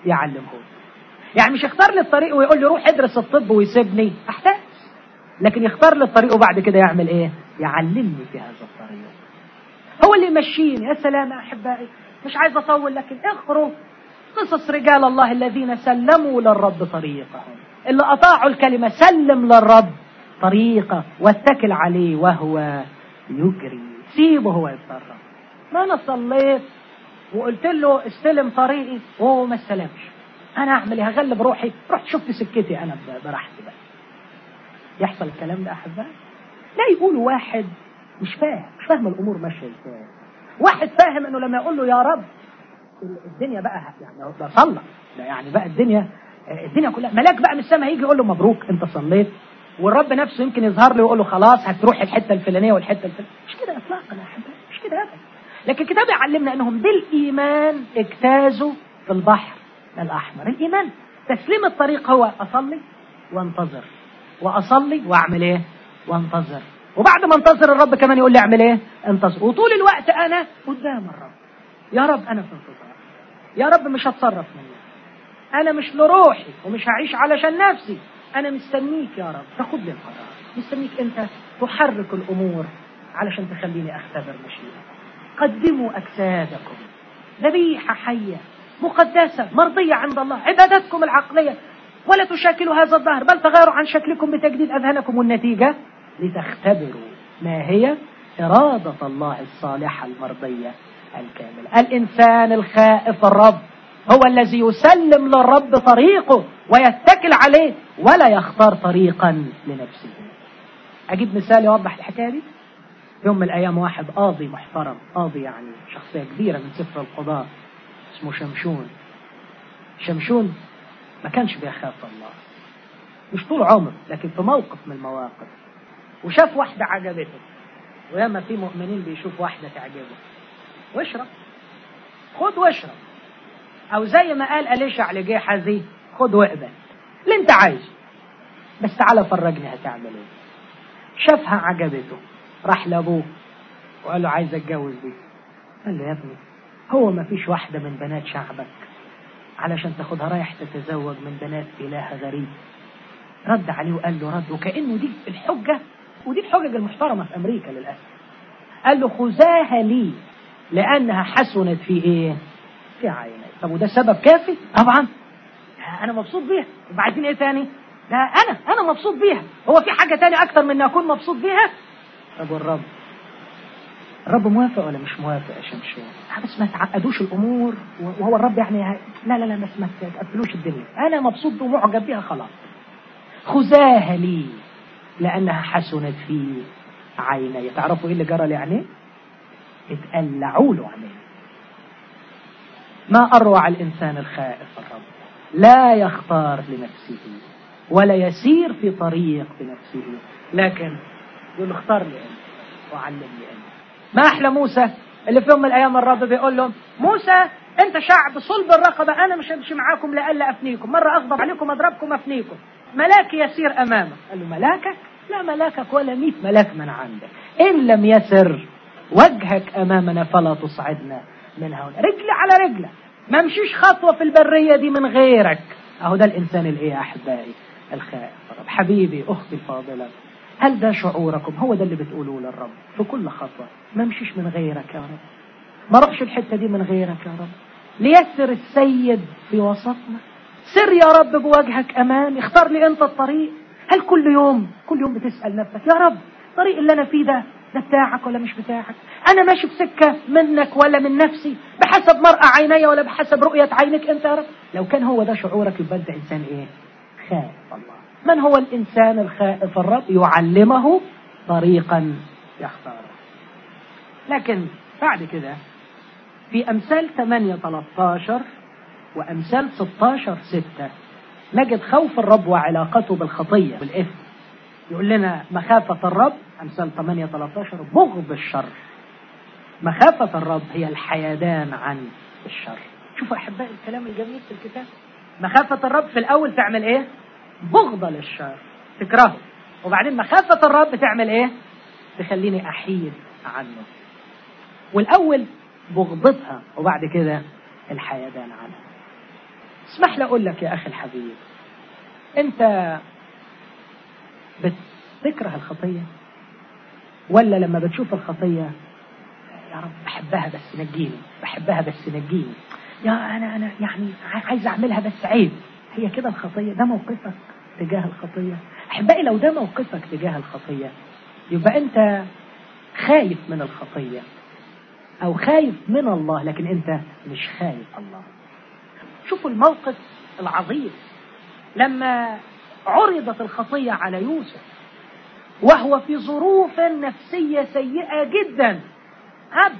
يعلمه يعني مش يختار لي الطريق ويقول لي روح ادرس الطب ويسيبني احتاج لكن يختار لي الطريق وبعد كده يعمل ايه يعلمني في هذا الطريق هو اللي يمشيني يا سلام يا احبائي مش عايز اطول لكن اقروا قصص رجال الله الذين سلموا للرب طريقهم اللي اطاعوا الكلمه سلم للرب طريقه واتكل عليه وهو يجري سيبه هو يتصرف ما انا صليت وقلت له استلم طريقي وهو ما استلمش انا اعمل ايه هغلب روحي رحت شفت سكتي انا براحتي بقى يحصل الكلام ده احبائي لا يقولوا واحد مش فاهم مش فاهم الامور ماشيه ازاي واحد فاهم انه لما يقول له يا رب الدنيا بقى يعني ده صلى ده يعني بقى الدنيا الدنيا كلها ملاك بقى من السماء هيجي يقول له مبروك انت صليت والرب نفسه يمكن يظهر له ويقول له خلاص هتروح الحته الفلانيه والحته الفلانيه مش كده اطلاقا يا احبائي مش كده ابدا لكن الكتاب يعلمنا انهم بالايمان اجتازوا في البحر الاحمر الايمان تسليم الطريق هو اصلي وانتظر واصلي واعمل ايه وانتظر وبعد ما انتظر الرب كمان يقول لي اعمل ايه انتظر وطول الوقت انا قدام الرب يا رب انا في انتظار يا رب مش هتصرف مني انا مش لروحي ومش هعيش علشان نفسي انا مستنيك يا رب تاخد لي القرار مستنيك انت تحرك الامور علشان تخليني اختبر مشيئتك قدموا اجسادكم ذبيحه حيه مقدسه مرضيه عند الله عبادتكم العقليه ولا تشاكلوا هذا الظهر بل تغيروا عن شكلكم بتجديد اذهانكم والنتيجه لتختبروا ما هي اراده الله الصالحه المرضيه الكامله الانسان الخائف الرب هو الذي يسلم للرب طريقه ويتكل عليه ولا يختار طريقا لنفسه اجيب مثال يوضح الحكايه دي يوم من الايام واحد قاضي محترم قاضي يعني شخصيه كبيره من سفر القضاء اسمه شمشون شمشون ما كانش بيخاف الله مش طول عمره لكن في موقف من المواقف وشاف واحدة عجبته وياما في مؤمنين بيشوف واحدة تعجبه واشرب خد واشرب او زي ما قال أليشع لجيحزي خد واقبل اللي انت عايزه بس تعالى فرجني هتعمل ايه شافها عجبته راح لابوه وقال له عايز اتجوز دي قال له يا ابني هو ما فيش واحدة من بنات شعبك علشان تاخدها رايح تتزوج من بنات إله غريب رد عليه وقال له رد وكأنه دي الحجة ودي الحجج المحترمة في أمريكا للأسف قال له خذاها لي لأنها حسنت في إيه؟ في عيني طب وده سبب كافي؟ طبعا أنا مبسوط بيها وبعدين إيه تاني؟ لا أنا أنا مبسوط بيها هو في حاجة تاني أكتر من إن أكون مبسوط بيها؟ طب والرب الرب موافق ولا مش موافق يا شمشون؟ بس ما تعقدوش الامور وهو الرب يعني لا لا لا بس ما تقفلوش الدنيا انا مبسوط ومعجب بيها خلاص خذاها لي لانها حسنت في عيني تعرفوا ايه اللي جرى لعينيه؟ اتقلعوا له عينيه ما اروع الانسان الخائف الرب لا يختار لنفسه ولا يسير في طريق بنفسه لكن يقول اختار لي انت وعلمني انت ما احلى موسى اللي في يوم من الايام الرب بيقول لهم موسى انت شعب صلب الرقبه انا مش همشي معاكم لئلا افنيكم مره اغضب عليكم اضربكم افنيكم ملاك يسير امامك قال له ملاكك لا ملاكك ولا مئة ملاك من عندك ان لم يسر وجهك امامنا فلا تصعدنا من هنا رجل على رجله ما امشيش خطوه في البريه دي من غيرك اهو ده الانسان الايه يا احبائي الخائف رب حبيبي اختي الفاضله هل ده شعوركم هو ده اللي بتقولوه للرب في كل خطوة ما امشيش من غيرك يا رب ما اروحش الحتة دي من غيرك يا رب ليسر السيد في وسطنا سر يا رب بوجهك أمان اختار لي أنت الطريق هل كل يوم كل يوم بتسأل نفسك يا رب الطريق اللي أنا فيه ده ده بتاعك ولا مش بتاعك أنا ماشي بسكة منك ولا من نفسي بحسب مرأى عيني ولا بحسب رؤية عينك أنت يا رب لو كان هو ده شعورك يبقى أنت إنسان إيه خاف الله من هو الإنسان الخائف الرب يعلمه طريقا يختاره لكن بعد كده في أمثال 8 13 وأمثال 16 6 نجد خوف الرب وعلاقته بالخطية بالإثم يقول لنا مخافة الرب أمثال 8 13 بغض الشر مخافة الرب هي الحيدان عن الشر شوفوا أحبائي الكلام الجميل في الكتاب مخافة الرب في الأول تعمل إيه؟ بغضة للشر تكرهه وبعدين مخافة الرب تعمل ايه تخليني احيد عنه والاول بغضتها وبعد كده الحيدان عنها اسمح لي أقول لك يا أخي الحبيب أنت بتكره الخطية ولا لما بتشوف الخطية يا رب بحبها بس نجيني بحبها بس نجيني يا أنا أنا يعني عايز أعملها بس عيب هي كده الخطية ده موقفك تجاه الخطية أحبائي لو ده موقفك تجاه الخطية يبقى أنت خايف من الخطية أو خايف من الله لكن أنت مش خايف الله شوفوا الموقف العظيم لما عرضت الخطية على يوسف وهو في ظروف نفسية سيئة جدا عبد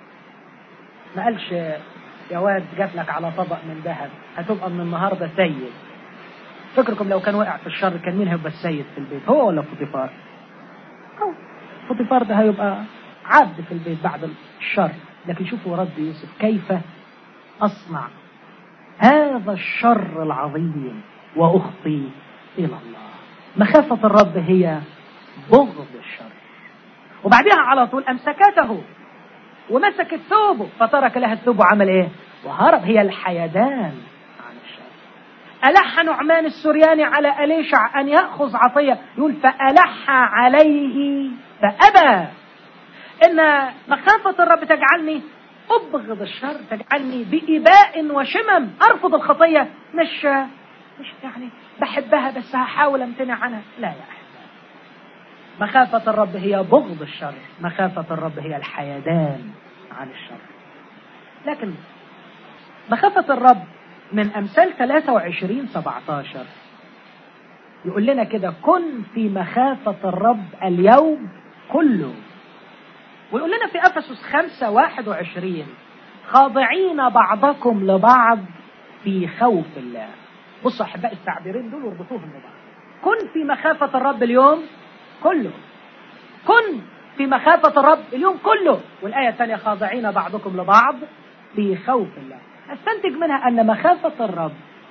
ما قالش يا واد جات لك على طبق من ذهب هتبقى من النهارده سيد فكركم لو كان وقع في الشر كان مين هيبقى السيد في البيت هو ولا فوتيفار هو فوتيفار ده هيبقى عبد في البيت بعد الشر لكن شوفوا رد يوسف كيف أصنع هذا الشر العظيم وأخطي إلى الله مخافة الرب هي بغض الشر وبعدها على طول أمسكته ومسكت ثوبه فترك لها الثوب وعمل إيه وهرب هي الحيدان عن الشر ألح نعمان السرياني على أليشع أن يأخذ عطية يقول فألح عليه فأبى إن مخافة الرب تجعلني أبغض الشر تجعلني بإباء وشمم أرفض الخطية مش مش يعني بحبها بس هحاول امتنع عنها لا يا أحباب مخافة الرب هي بغض الشر مخافة الرب هي الحيدان عن الشر لكن مخافة الرب من أمثال 23 17 يقول لنا كده كن في مخافة الرب اليوم كله ويقول لنا في أفسس 5 21 خاضعين بعضكم لبعض في خوف الله بصوا أحباء التعبيرين دول واربطوهم ببعض كن في مخافة الرب اليوم كله كن في مخافة الرب اليوم كله والآية الثانية خاضعين بعضكم لبعض في خوف الله استنتج منها أن مخافة الرب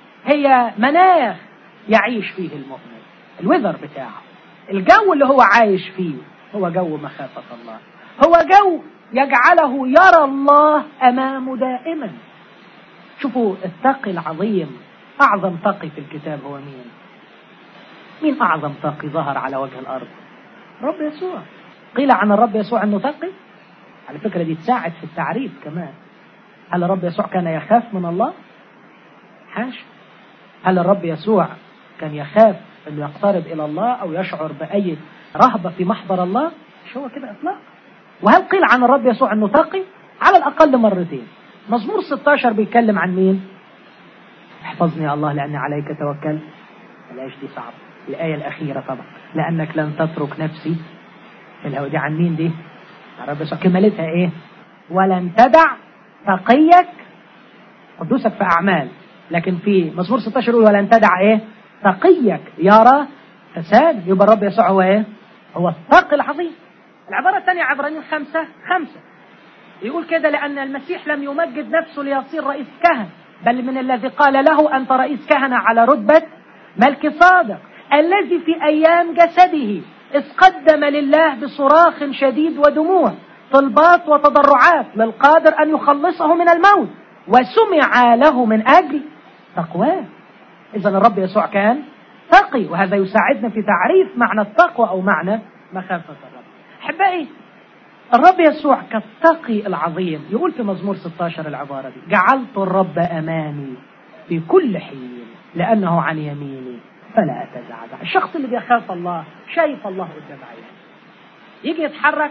هي مناخ يعيش فيه المؤمن الوذر بتاعه الجو اللي هو عايش فيه هو جو مخافة الله هو جو يجعله يرى الله أمامه دائما شوفوا التقي العظيم أعظم تقي في الكتاب هو مين مين أعظم تقي ظهر على وجه الأرض رب يسوع قيل عن الرب يسوع أنه تقي على فكرة دي تساعد في التعريف كمان هل الرب يسوع كان يخاف من الله حاشا هل الرب يسوع كان يخاف أنه يقترب إلى الله أو يشعر بأي رهبة في محضر الله مش هو كده إطلاق وهل قيل عن الرب يسوع أنه تقي على الأقل مرتين مزمور 16 بيتكلم عن مين احفظني يا الله لأني عليك توكل الآية دي صعبة الآية الأخيرة طبعا لأنك لن تترك نفسي في الهوى دي عن مين دي الرب يسوع كمالتها إيه ولن تدع تقيك قدوسك في أعمال لكن في مزمور 16 يقول ولن تدع إيه تقيك يرى فساد يبقى الرب يسوع هو إيه هو التقي العظيم العبارة الثانية عبرانيين خمسة خمسة يقول كده لأن المسيح لم يمجد نفسه ليصير رئيس كهنة بل من الذي قال له أنت رئيس كهنة على رتبة ملك صادق الذي في أيام جسده إذ قدم لله بصراخ شديد ودموع طلبات وتضرعات للقادر أن يخلصه من الموت وسمع له من أجل تقواه إذا الرب يسوع كان تقي وهذا يساعدنا في تعريف معنى التقوى أو معنى مخافة الرب أحبائي الرب يسوع كالتقي العظيم يقول في مزمور 16 العبارة دي جعلت الرب أمامي في كل حين لأنه عن يميني فلا أتزعزع الشخص اللي بيخاف الله شايف الله قدام عينه يجي يتحرك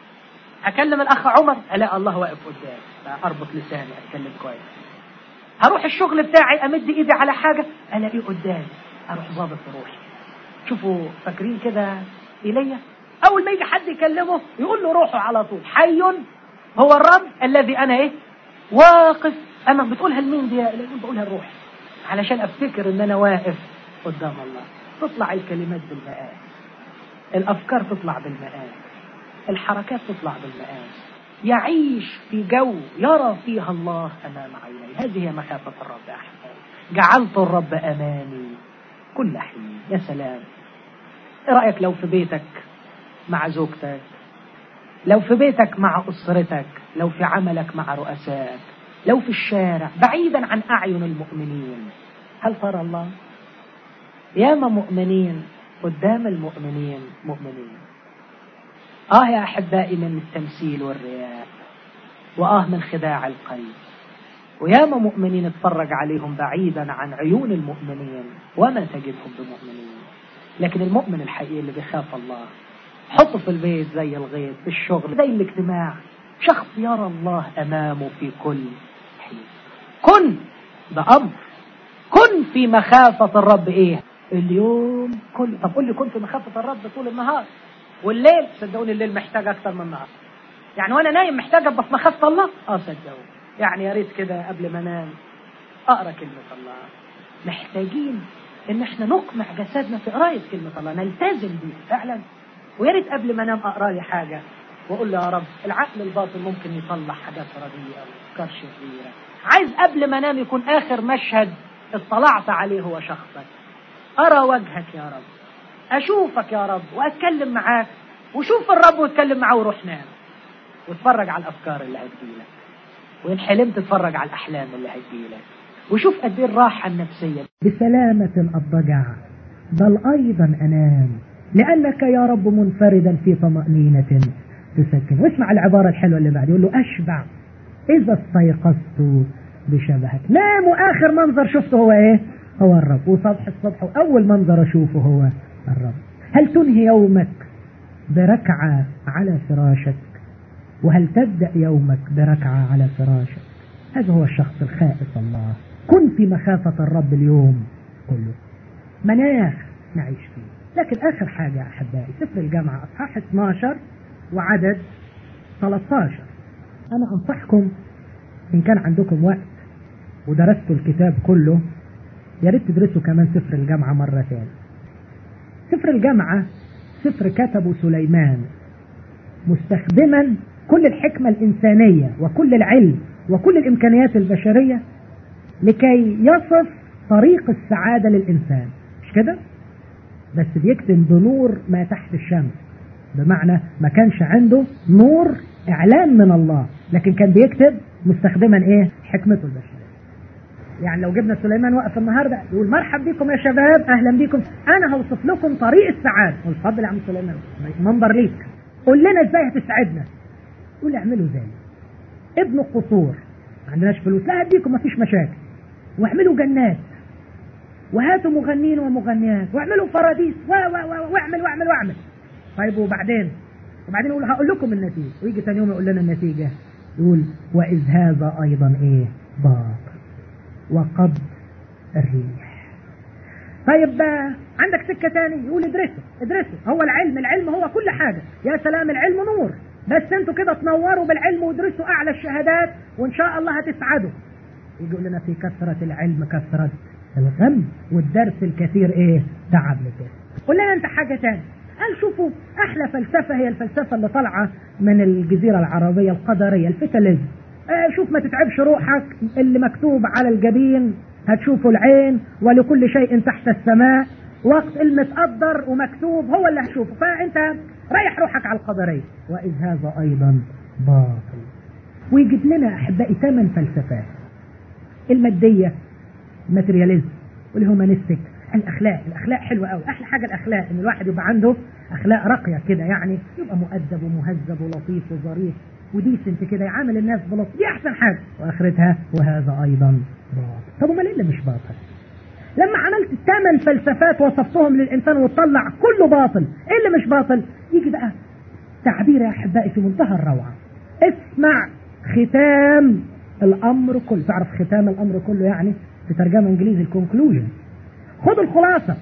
أكلم الأخ عمر ألاقي الله واقف قدامي أربط لساني أتكلم كويس هروح الشغل بتاعي أمد إيدي على حاجة ألاقيه قدامي أروح ظابط روحي شوفوا فاكرين كده إيليا أول ما يجي حد يكلمه يقول له روحه على طول حي هو الرب الذي أنا إيه واقف أنا بتقولها لمين دي بقولها لروحي علشان أفتكر إن أنا واقف قدام الله تطلع الكلمات بالمقاس الأفكار تطلع بالمقاس الحركات تطلع بالمقاس يعيش في جو يرى فيها الله أمام عينيه هذه هي مخافة الرب أحبابي جعلت الرب أمامي كل حين يا سلام ايه رأيك لو في بيتك مع زوجتك لو في بيتك مع أسرتك لو في عملك مع رؤسائك لو في الشارع بعيدا عن أعين المؤمنين هل ترى الله ياما مؤمنين قدام المؤمنين مؤمنين آه يا أحبائي من التمثيل والرياء وآه من خداع القلب وياما مؤمنين اتفرج عليهم بعيدا عن عيون المؤمنين وما تجدهم بمؤمنين لكن المؤمن الحقيقي اللي بيخاف الله حطه في البيت زي الغيط في الشغل زي الاجتماع شخص يرى الله أمامه في كل حين كن ده أمر كن في مخافة الرب إيه اليوم كله طب قول لي كن في مخافة الرب طول النهار والليل صدقوني الليل محتاج أكتر من النهار يعني وأنا نايم محتاج أبقى في مخافة الله أه صدقوني يعني يا ريت كده قبل ما انام اقرا كلمه الله محتاجين ان احنا نقمع جسدنا في قرايه كلمه الله نلتزم بيها فعلا ويا ريت قبل ما انام اقرا لي حاجه واقول له يا رب العقل الباطن ممكن يطلع حاجات رديئه وافكار شريره عايز قبل ما انام يكون اخر مشهد اطلعت عليه هو شخصك ارى وجهك يا رب اشوفك يا رب واتكلم معاك وشوف الرب واتكلم معاه وروح نام واتفرج على الافكار اللي هتجيلك وإن حلمت تتفرج على الأحلام اللي هتجيلك وشوف قد ايه الراحة النفسية بسلامة أضجع بل أيضا أنام لأنك يا رب منفردا في طمأنينة تسكن واسمع العبارة الحلوة اللي بعد يقول له أشبع إذا استيقظت بشبهك نام وآخر منظر شفته هو إيه هو الرب وصبح الصبح وأول منظر أشوفه هو الرب هل تنهي يومك بركعة على فراشك وهل تبدأ يومك بركعة على فراشك هذا هو الشخص الخائف الله كن في مخافة الرب اليوم كله مناخ نعيش فيه لكن آخر حاجة يا أحبائي سفر الجامعة أصحاح 12 وعدد 13 أنا أنصحكم إن كان عندكم وقت ودرستوا الكتاب كله يا ريت تدرسوا كمان سفر الجامعة مرة ثانية سفر الجامعة سفر كتبه سليمان مستخدما كل الحكمة الإنسانية وكل العلم وكل الإمكانيات البشرية لكي يصف طريق السعادة للإنسان مش كده؟ بس بيكتب بنور ما تحت الشمس بمعنى ما كانش عنده نور إعلان من الله لكن كان بيكتب مستخدما إيه؟ حكمته البشرية يعني لو جبنا سليمان وقف النهارده يقول مرحب بكم يا شباب اهلا بكم انا هوصف لكم طريق السعاده والفضل يا عم سليمان منبر ليك قول لنا ازاي هتسعدنا يقول اعملوا زي ابنوا قصور ما عندناش فلوس لا هديكم ما فيش مشاكل واعملوا جنات وهاتوا مغنين ومغنيات واعملوا فراديس و و و واعمل واعمل واعمل طيب وبعدين وبعدين يقول هقول لكم النتيجه ويجي ثاني يوم يقول لنا النتيجه يقول واذ هذا ايضا ايه باطل وقبض الريح طيب عندك سكة تاني يقول ادرسه ادرسه هو العلم العلم هو كل حاجة يا سلام العلم نور بس انتوا كده تنوروا بالعلم وادرسوا اعلى الشهادات وان شاء الله هتسعدوا يقول لنا في كثرة العلم كثرة الغم والدرس الكثير ايه تعب لكده قول لنا انت حاجة تاني قال شوفوا احلى فلسفة هي الفلسفة اللي طالعة من الجزيرة العربية القدرية الفتاليزم اه شوف ما تتعبش روحك اللي مكتوب على الجبين هتشوفه العين ولكل شيء تحت السماء وقت المتقدر ومكتوب هو اللي هتشوفه فانت ريح روحك على القدرية وإذ هذا أيضا باطل ويجيب لنا أحبائي ثمان فلسفات المادية الماترياليزم والهومانيستيك الأخلاق الأخلاق حلوة قوي أحلى حاجة الأخلاق إن الواحد يبقى عنده أخلاق راقية كده يعني يبقى مؤدب ومهذب ولطيف وظريف وديسنت كده يعامل الناس بلطف دي أحسن حاجة وآخرتها وهذا أيضا باطل طب وما اللي مش باطل لما عملت ثمان فلسفات وصفتهم للإنسان وتطلع كله باطل إيه اللي مش باطل يجي بقى تعبير يا أحبائي في منتهى الروعة اسمع ختام الأمر كله تعرف ختام الأمر كله يعني في ترجمة إنجليزي الكونكلوجن خد الخلاصة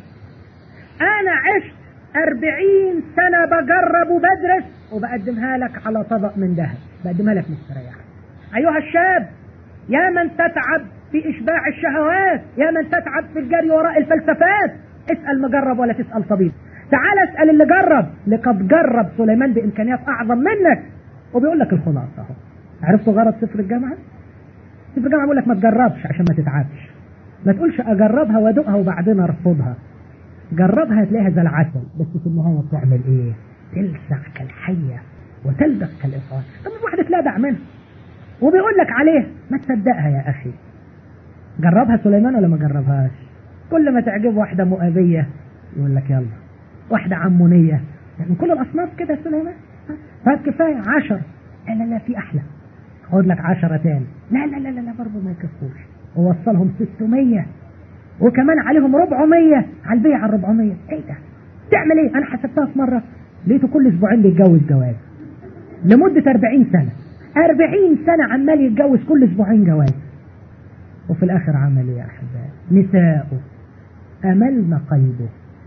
أنا عشت أربعين سنة بجرب وبدرس وبقدمها لك على طبق من ذهب بقدمها لك مستريح أيها الشاب يا من تتعب في إشباع الشهوات يا من تتعب في الجري وراء الفلسفات اسأل مجرب ولا تسأل طبيب تعال اسأل اللي جرب لقد جرب سليمان بإمكانيات أعظم منك وبيقول لك الخلاصة اهو عرفتوا غرض سفر الجامعة؟ سفر الجامعة بيقول لك ما تجربش عشان ما تتعبش ما تقولش أجربها وأدوقها وبعدين أرفضها جربها هتلاقيها زي العسل بس في النهاية بتعمل إيه؟ تلسع كالحية وتلدغ كالإفعال طب الواحد اتلدع منها وبيقول لك عليه ما تصدقها يا أخي جربها سليمان ولا ما جربهاش كل ما تعجب واحدة مؤابية يقول لك يلا واحدة عمونية يعني كل الأصناف كده سليمان طيب كفاية عشر لا لا لا في أحلى خد لك عشرة تاني لا لا لا لا, لا برضه ما يكفوش ووصلهم 600 وكمان عليهم 400 على البيع على 400 ايه ده تعمل ايه انا حسبتها في مرة لقيته كل اسبوعين بيتجوز جواز لمدة 40 سنة 40 سنة عمال يتجوز كل اسبوعين جواز وفي الاخر عمل ايه يا احبائي نساؤه املن قلبه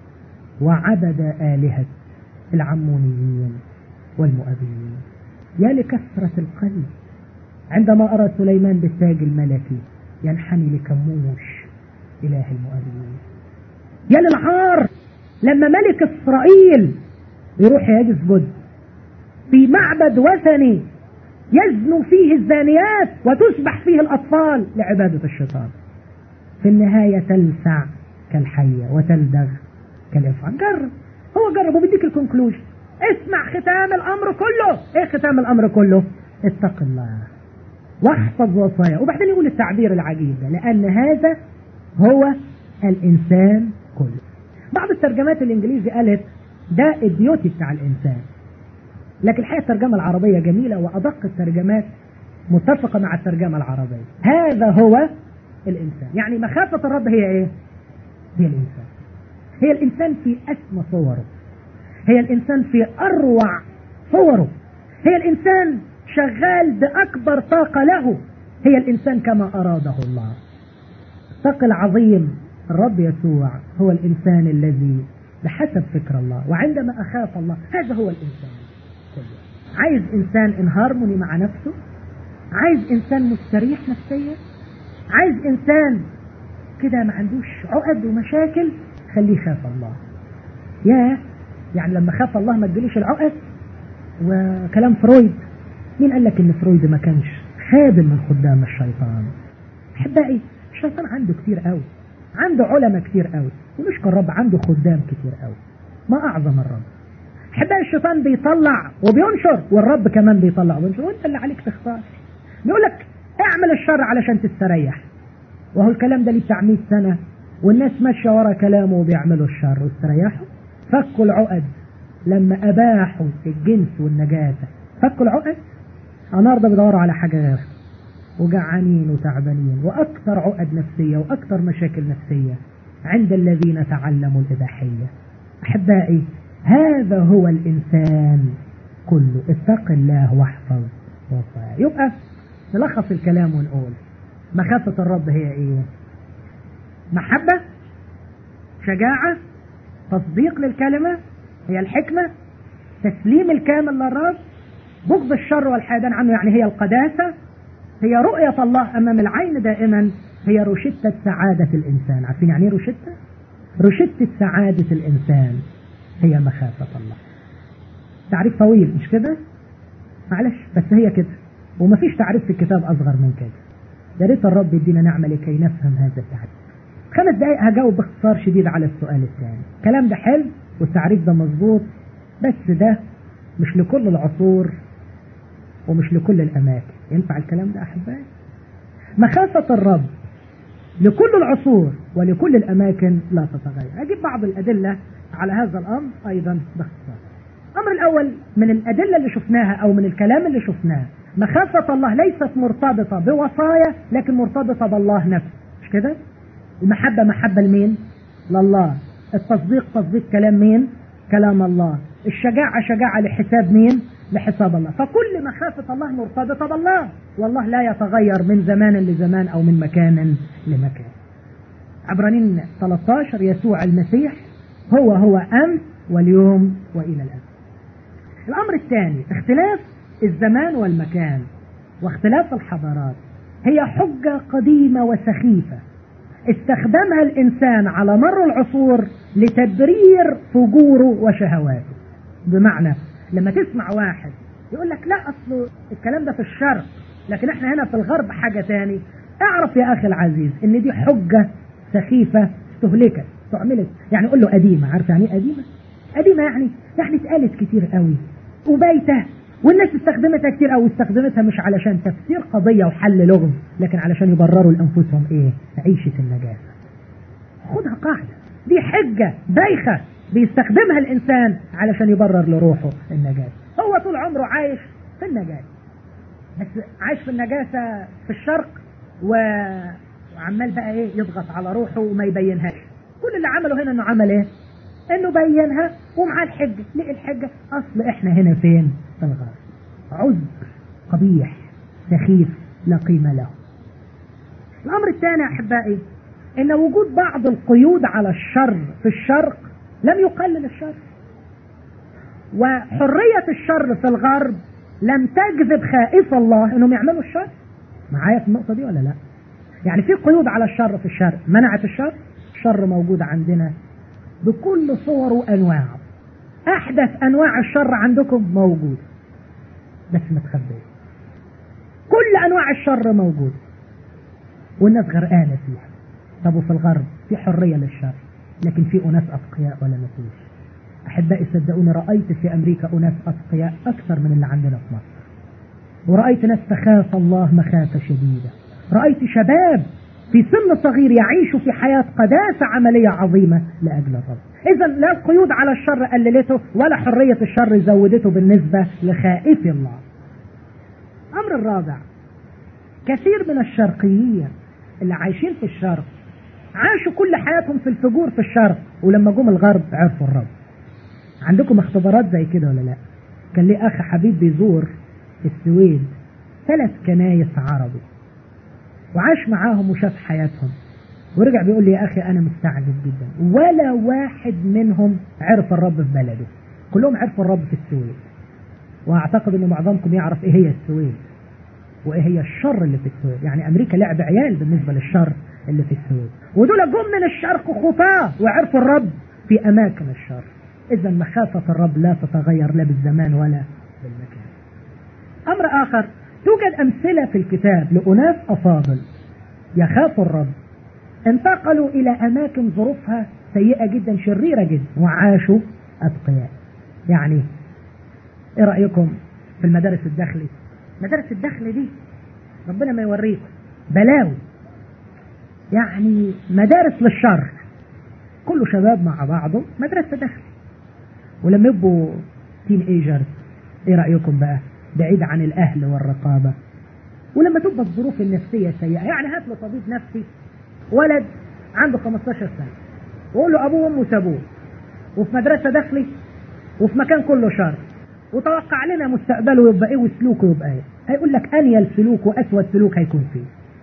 وعبد آلهة العمونيين والمؤابيين يا لكثرة القلب عندما أرى سليمان بالتاج الملكي ينحني لكموش إله المؤابيين يا للعار لما ملك إسرائيل يروح يسجد في معبد وثني يزنو فيه الزانيات وتسبح فيه الأطفال لعبادة الشيطان في النهاية تلسع كالحية وتلدغ كالإفعال جرب هو جرب وبيديك الكونكلوجن اسمع ختام الأمر كله ايه ختام الأمر كله اتق الله واحفظ وصايا وبعدين يقول التعبير العجيب ده لأن هذا هو الإنسان كله بعض الترجمات الإنجليزي قالت ده الديوتي بتاع الإنسان لكن الحقيقة الترجمة العربية جميلة وأدق الترجمات متفقة مع الترجمة العربية هذا هو الإنسان يعني مخافة الرب هي إيه؟ هي الإنسان هي الإنسان في أسمى صوره هي الإنسان في أروع صوره هي الإنسان شغال بأكبر طاقة له هي الإنسان كما أراده الله الطاقة العظيم الرب يسوع هو الإنسان الذي بحسب فكر الله وعندما أخاف الله هذا هو الإنسان كله عايز إنسان إن هارموني مع نفسه عايز إنسان مستريح نفسيا عايز إنسان كده ما عندوش عقد ومشاكل خليه يخاف الله يا يعني لما خاف الله ما تجيليش العقد وكلام فرويد مين قال لك ان فرويد ما كانش خادم من خدام الشيطان احبائي الشيطان عنده كتير قوي عنده علماء كتير قوي ونشكر الرب عنده خدام كتير قوي ما اعظم الرب احبائي الشيطان بيطلع وبينشر والرب كمان بيطلع وبينشر وانت اللي عليك تختار يقول لك اعمل الشر علشان تستريح وهو الكلام ده ليه بتاع 100 سنه والناس ماشيه ورا كلامه وبيعملوا الشر واستريحوا فكوا العقد لما اباحوا الجنس والنجاسه فكوا العقد النهارده بيدوروا على حاجه غيرها وجعانين وتعبانين واكثر عقد نفسيه واكثر مشاكل نفسيه عند الذين تعلموا الاباحيه احبائي هذا هو الانسان كله اتق الله واحفظ وصايا يبقى نلخص الكلام ونقول مخافه الرب هي ايه محبه شجاعه تصديق للكلمه هي الحكمه تسليم الكامل للرب بغض الشر والحيدان عنه يعني هي القداسة هي رؤية الله أمام العين دائما هي روشتة سعادة الإنسان عارفين يعني ايه روشتة؟ روشتة سعادة الإنسان هي مخافة الله تعريف طويل مش كده؟ معلش بس هي كده ومفيش تعريف في الكتاب أصغر من كده يا ريت الرب يدينا نعمة لكي نفهم هذا التعريف خمس دقايق هجاوب باختصار شديد على السؤال الثاني الكلام ده حلو والتعريف ده مظبوط بس ده مش لكل العصور ومش لكل الأماكن ينفع الكلام ده أحبائي مخافة الرب لكل العصور ولكل الأماكن لا تتغير أجيب بعض الأدلة على هذا الأمر أيضا باختصار الأمر الأول من الأدلة اللي شفناها أو من الكلام اللي شفناه مخافة الله ليست مرتبطة بوصايا لكن مرتبطة بالله نفسه مش كده المحبة محبة لمين لله التصديق تصديق كلام مين كلام الله الشجاعة شجاعة لحساب مين لحساب الله فكل مخافة الله مرتبطة بالله والله لا يتغير من زمان لزمان أو من مكان لمكان عبرانين 13 يسوع المسيح هو هو أمس واليوم وإلى الأبد الأمر الثاني اختلاف الزمان والمكان واختلاف الحضارات هي حجة قديمة وسخيفة استخدمها الإنسان على مر العصور لتبرير فجوره وشهواته بمعنى لما تسمع واحد يقول لك لا أصل الكلام ده في الشرق لكن احنا هنا في الغرب حاجة تاني اعرف يا أخي العزيز ان دي حجة سخيفة استهلكت استعملت يعني قول له قديمة عارف يعني ايه قديمة قديمة يعني يعني اتقالت كتير قوي وبايته والناس استخدمتها كتير قوي استخدمتها مش علشان تفسير قضية وحل لغز لكن علشان يبرروا لأنفسهم ايه عيشة النجاسة خدها قاعدة دي حجة بايخة بيستخدمها الإنسان علشان يبرر لروحه النجاة هو طول عمره عايش في النجاة بس عايش في النجاسة في الشرق و... وعمال بقى ايه يضغط على روحه وما يبينهاش كل اللي عمله هنا انه عمل ايه انه بينها ومعاه الحجة ليه الحجة اصل احنا هنا فين في الغرب عذر قبيح سخيف لا قيمة له الامر الثاني احبائي ان وجود بعض القيود على الشر في الشرق لم يقلل الشر وحرية الشر في الغرب لم تجذب خائف الله انهم يعملوا الشر معايا في النقطة دي ولا لا يعني في قيود على الشر في الشرق منعت الشر الشر موجود عندنا بكل صوره وانواعه احدث انواع الشر عندكم موجود بس متخبيه كل انواع الشر موجود والناس غرقانه فيها طب وفي الغرب في حريه للشر لكن في اناس اتقياء ولا مفيش احبائي صدقوني رايت في امريكا اناس اتقياء اكثر من اللي عندنا في مصر ورأيت ناس تخاف الله مخافة شديدة رأيت شباب في سن صغير يعيشوا في حياة قداسة عملية عظيمة لأجل الرب إذا لا القيود على الشر قللته ولا حرية الشر زودته بالنسبة لخائف الله الأمر الرابع كثير من الشرقيين اللي عايشين في الشرق عاشوا كل حياتهم في الفجور في الشرق ولما جم الغرب عرفوا الرب عندكم اختبارات زي كده ولا لا كان لي أخ حبيب بيزور في السويد ثلاث كنايس عربي وعاش معاهم وشاف حياتهم ورجع بيقول لي يا اخي انا مستعجب جدا ولا واحد منهم عرف الرب في بلده كلهم عرفوا الرب في السويد واعتقد ان معظمكم يعرف ايه هي السويد وايه هي الشر اللي في السويد يعني امريكا لعب عيال بالنسبه للشر اللي في السويد ودول جم من الشرق خطاه وعرفوا الرب في اماكن الشر اذا مخافه الرب لا تتغير لا بالزمان ولا بالمكان امر اخر توجد امثله في الكتاب لاناس افاضل يخافوا الرب انتقلوا الى اماكن ظروفها سيئه جدا شريره جدا وعاشوا اتقياء يعني ايه رايكم في المدارس الداخلي مدارس الداخلي دي ربنا ما يوريكم بلاوي يعني مدارس للشر كله شباب مع بعضه مدرسه داخلي ولما يبقوا تين ايجرز ايه رايكم بقى بعيد عن الاهل والرقابه ولما تبقى الظروف النفسيه سيئه يعني هات له طبيب نفسي ولد عنده 15 سنه وقول له ابوه وامه سابوه وفي مدرسه داخلي وفي مكان كله شر وتوقع لنا مستقبله يبقى ايه وسلوكه يبقى ايه هيقول لك انيل سلوك واسود سلوك هيكون فيه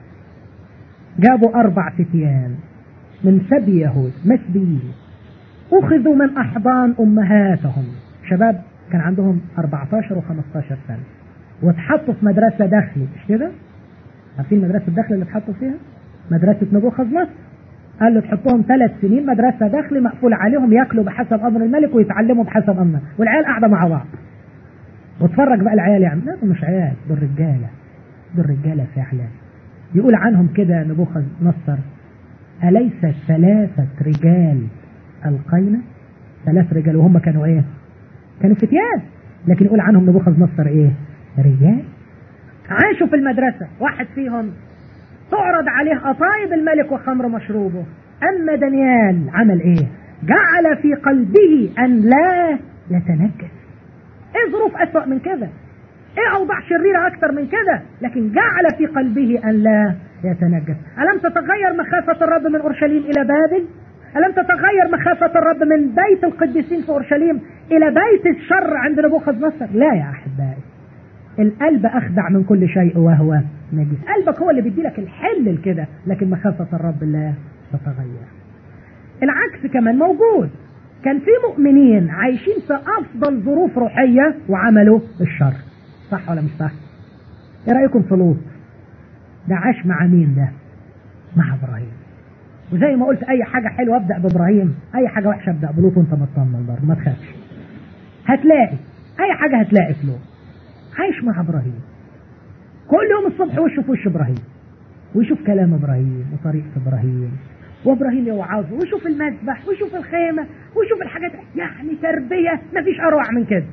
جابوا اربع فتيان من سبي يهود مسبيين اخذوا من احضان امهاتهم شباب كان عندهم 14 و15 سنه واتحطوا في مدرسه داخلي مش كده؟ عارفين مدرسه الداخلي اللي اتحطوا فيها؟ مدرسه نبوخذ نصر قال له تحطهم ثلاث سنين مدرسه داخلي مقفول عليهم ياكلوا بحسب امر الملك ويتعلموا بحسب امره والعيال قاعده مع بعض واتفرج بقى العيال يعني لا دول مش عيال دول رجاله دول رجاله فعلا يقول عنهم كده نبوخذ نصر أليس ثلاثة رجال القينا ثلاث رجال وهم كانوا ايه كانوا فتيان لكن يقول عنهم نبوخذ نصر ايه رجال عاشوا في المدرسة واحد فيهم تعرض عليه قطايب الملك وخمر مشروبه أما دانيال عمل إيه جعل في قلبه أن لا يتنجس إيه ظروف أسوأ من كده إيه أوضاع شريرة أكثر من كده لكن جعل في قلبه أن لا يتنجس ألم تتغير مخافة الرب من أورشليم إلى بابل ألم تتغير مخافة الرب من بيت القديسين في أورشليم إلى بيت الشر عند نبوخذ نصر لا يا أحبائي القلب أخدع من كل شيء وهو نجس قلبك هو اللي بيدي لك الحل كده لكن مخافة الرب لا تتغير العكس كمان موجود كان في مؤمنين عايشين في أفضل ظروف روحية وعملوا الشر صح ولا مش صح ايه رأيكم في لوط ده عاش مع مين ده مع إبراهيم وزي ما قلت أي حاجة حلوة أبدأ بإبراهيم أي حاجة وحشة أبدأ بلوط وأنت مطمن برضه ما تخافش هتلاقي أي حاجة هتلاقي في لوط عايش مع ابراهيم كل يوم الصبح وشه في وش ابراهيم ويشوف كلام ابراهيم وطريقه ابراهيم وابراهيم يوعظه ويشوف المذبح ويشوف الخيمه ويشوف الحاجات يعني تربيه ما فيش اروع من كده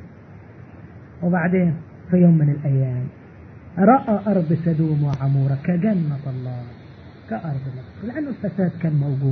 وبعدين في يوم من الايام راى ارض سدوم وعموره كجنه الله كارض مصر لانه الفساد كان موجود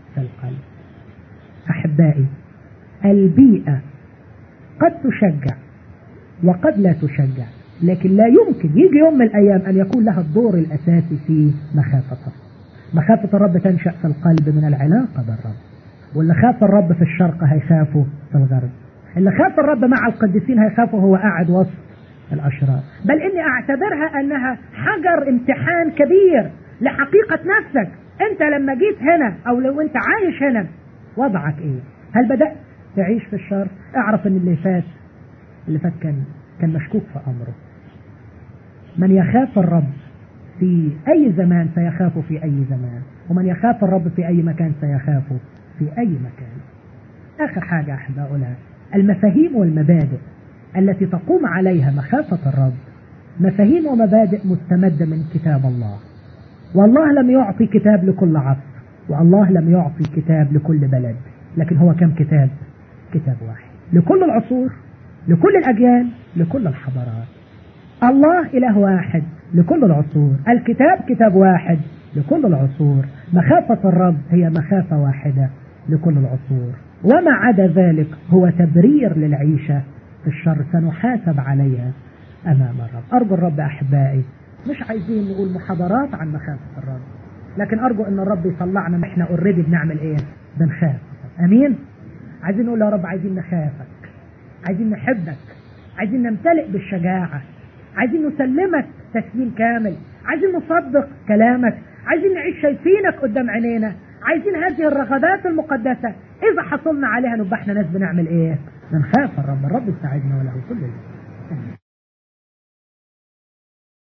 في القلب أحبائي البيئة قد تشجع وقد لا تشجع لكن لا يمكن يجي يوم من الأيام أن يكون لها الدور الأساسي في مخافة الله مخافة الرب تنشأ في القلب من العلاقة بالرب واللي خاف الرب في الشرق هيخافه في الغرب اللي خاف الرب مع القديسين هيخافه هو قاعد وسط الأشرار بل إني أعتبرها أنها حجر امتحان كبير لحقيقة نفسك أنت لما جيت هنا أو لو أنت عايش هنا وضعك إيه هل بدأت تعيش في الشر اعرف أن اللي فات اللي فات كان كان مشكوك في أمره من يخاف الرب في أي زمان سيخاف في أي زمان ومن يخاف الرب في أي مكان سيخاف في أي مكان آخر حاجة أحب أقولها المفاهيم والمبادئ التي تقوم عليها مخافة الرب مفاهيم ومبادئ مستمدة من كتاب الله والله لم يعطي كتاب لكل عصر والله لم يعطي كتاب لكل بلد لكن هو كم كتاب كتاب واحد لكل العصور لكل الأجيال لكل الحضارات الله إله واحد لكل العصور الكتاب كتاب واحد لكل العصور مخافة الرب هي مخافة واحدة لكل العصور وما عدا ذلك هو تبرير للعيشة في الشر سنحاسب عليها أمام الرب أرجو الرب أحبائي مش عايزين نقول محاضرات عن مخافة الرب لكن أرجو أن الرب يطلعنا احنا اوريدي بنعمل إيه بنخاف أمين عايزين نقول يا رب عايزين نخافك عايزين نحبك عايزين نمتلئ بالشجاعة عايزين نسلمك تسليم كامل عايزين نصدق كلامك عايزين نعيش شايفينك قدام عينينا عايزين هذه الرغبات المقدسة إذا حصلنا عليها نبقى احنا ناس بنعمل إيه؟ بنخاف الرب الرب يساعدنا وله كل الوقت